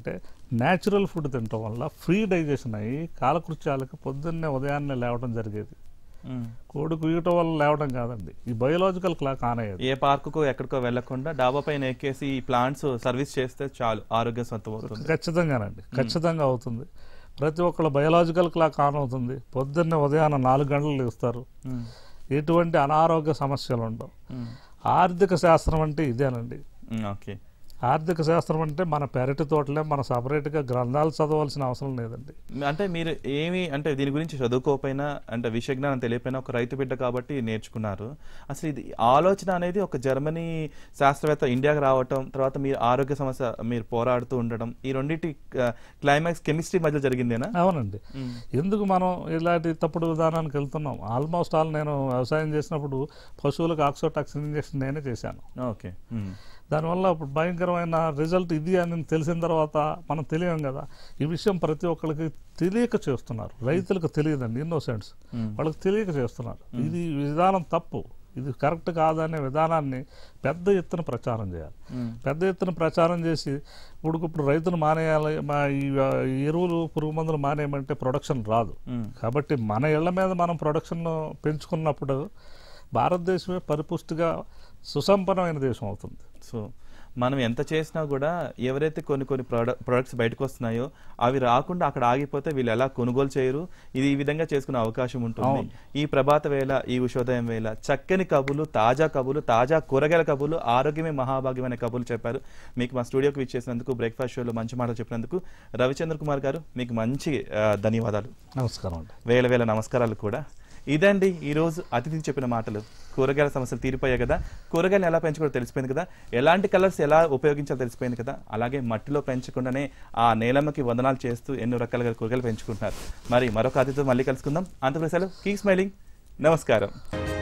న్యాచురల్ ఫుడ్ తినటం వల్ల ఫ్రీ డైజెషన్ అయ్యి కాలకృత్యాలకు పొద్దున్నే ఉదయాన్నే లేవడం జరిగేది మ్మ్. కోడి కుయ్యటం వల్ల లేవడం కాదండి ఈ బయోలాజికల్ క్లాక్ ఆన్ అయ్యేది ఏ పార్కుకో ఎక్కడికో వెళ్లకుండా డాబా పైన ఎక్కేసి ఈ ప్లాంట్స్ సర్వీస్ చేస్తే చాలు ఆరోగ్యం సొంతం అవుతుంది ఖచ్చితంగానండి ఖచ్చితంగా అవుతుంది ప్రతి ఒక్కళ్ళ బయోలాజికల్ క్లాక్ ఆన్ అవుతుంది పొద్దున్నే ఉదయాన్నే నాలుగు గంటలు లేస్తారు మ్మ్. ఎటువంటి అనారోగ్య సమస్యలు ఉండవు మ్మ్. ఆర్థిక శాస్త్రం అంటే ఇదేనండి మ్మ్. ఓకే ఆర్థిక శాస్త్రం అంటే మన పెరటి తోటలే మన సపరేట్గా గ్రంథాలు చదవాల్సిన అవసరం లేదండి అంటే మీరు ఏమి అంటే దీని గురించి చదువుకోకపోయినా అంటే విషయ జ్ఞానం తెలియకపోయినా ఒక రైతు బిడ్డ కాబట్టి నేర్చుకున్నారు అసలు ఇది ఆలోచన అనేది ఒక జర్మనీ శాస్త్రవేత్త ఇండియాకి రావటం తర్వాత మీరు ఆరోగ్య సమస్య మీరు పోరాడుతూ ఉండడం ఈ రెండింటి క్లైమాక్స్ కెమిస్ట్రీ మధ్య జరిగిందేనా అవునండి ఎందుకు మనం ఇలాంటి తప్పుడు విధానానికి వెళ్తున్నాం ఆల్మోస్ట్ ఆల్ నేను వ్యవసాయం చేసినప్పుడు పశువులకు ఆక్సోటాక్సిన్ ఇంజెక్షన్ నేనే చేశాను ఓకే మ్మ్. దానివల్ల ఇప్పుడు భయంకరమైన రిజల్ట్ ఇది అని తెలిసిన తర్వాత మనం తెలియం కదా ఈ విషయం ప్రతి ఒక్కరికి తెలియక చేస్తున్నారు రైతులకు తెలియదండి ఇన్నోసెంట్స్ మ్మ్. వాళ్ళకి తెలియక చేస్తున్నారు ఇది విధానం తప్పు ఇది కరెక్ట్ కాదనే విధానాన్ని పెద్ద ఎత్తున ప్రచారం చేయాలి మ్మ్. పెద్ద ఎత్తున ప్రచారం చేసి ఇప్పుడు ఇప్పుడు రైతులు మానేయాలి మా ఈ ఈ ఎరువులు పురుగు మందులు మానేయమంటే ప్రొడక్షన్ రాదు మ్మ్. కాబట్టి మన ఇళ్ల మీద మనం ప్రొడక్షన్ పెంచుకున్నప్పుడు భారతదేశమే పరిపుష్టిగా సుసంపన్నమైన దేశం అవుతుంది సో మనం ఎంత చేసినా కూడా ఎవరైతే కొన్ని కొన్ని ప్రోడక్ట్ ప్రొడక్ట్స్ బయటకు వస్తున్నాయో అవి రాకుండా అక్కడ ఆగిపోతే వీళ్ళు ఎలా కొనుగోలు చేయరు ఇది ఈ విధంగా చేసుకునే అవకాశం ఉంటుంది అవును. ఈ ప్రభాత వేళ ఈ ఉషోదయం వేళ చక్కని కబులు తాజా కబులు తాజా కూరగాయల కబులు ఆరోగ్యమే మహాభాగ్యం అనే కబులు చెప్పారు మీకు మా స్టూడియోకి విచ్చేసినందుకు బ్రేక్ఫాస్ట్ షోలో మంచి మాటలు చెప్పినందుకు రవిచంద్ర కుమార్ గారు మీకు మంచి ఆ, ధన్యవాదాలు నమస్కారం అండి వేల వేల నమస్కారాలు కూడా ఇదండి ఈరోజు అతిథి చెప్పిన మాటలు కూరగాయల సమస్యలు తీరిపోయాయి కదా కూరగాయలు ఎలా పెంచుకోవడం తెలిసిపోయింది కదా ఎలాంటి కలర్స్ ఎలా ఉపయోగించాలో తెలిసిపోయింది కదా అలాగే మట్టిలో పెంచకుండానే ఆ నేలమ్మకి వందనాలు చేస్తూ ఎన్నో రకాలుగా కూరగాయలు పెంచుకుంటున్నారు మరి మరొక అతిథితో మళ్ళీ కలుసుకుందాం అంతప్రదేశాలు కీ స్మైలింగ్ నమస్కారం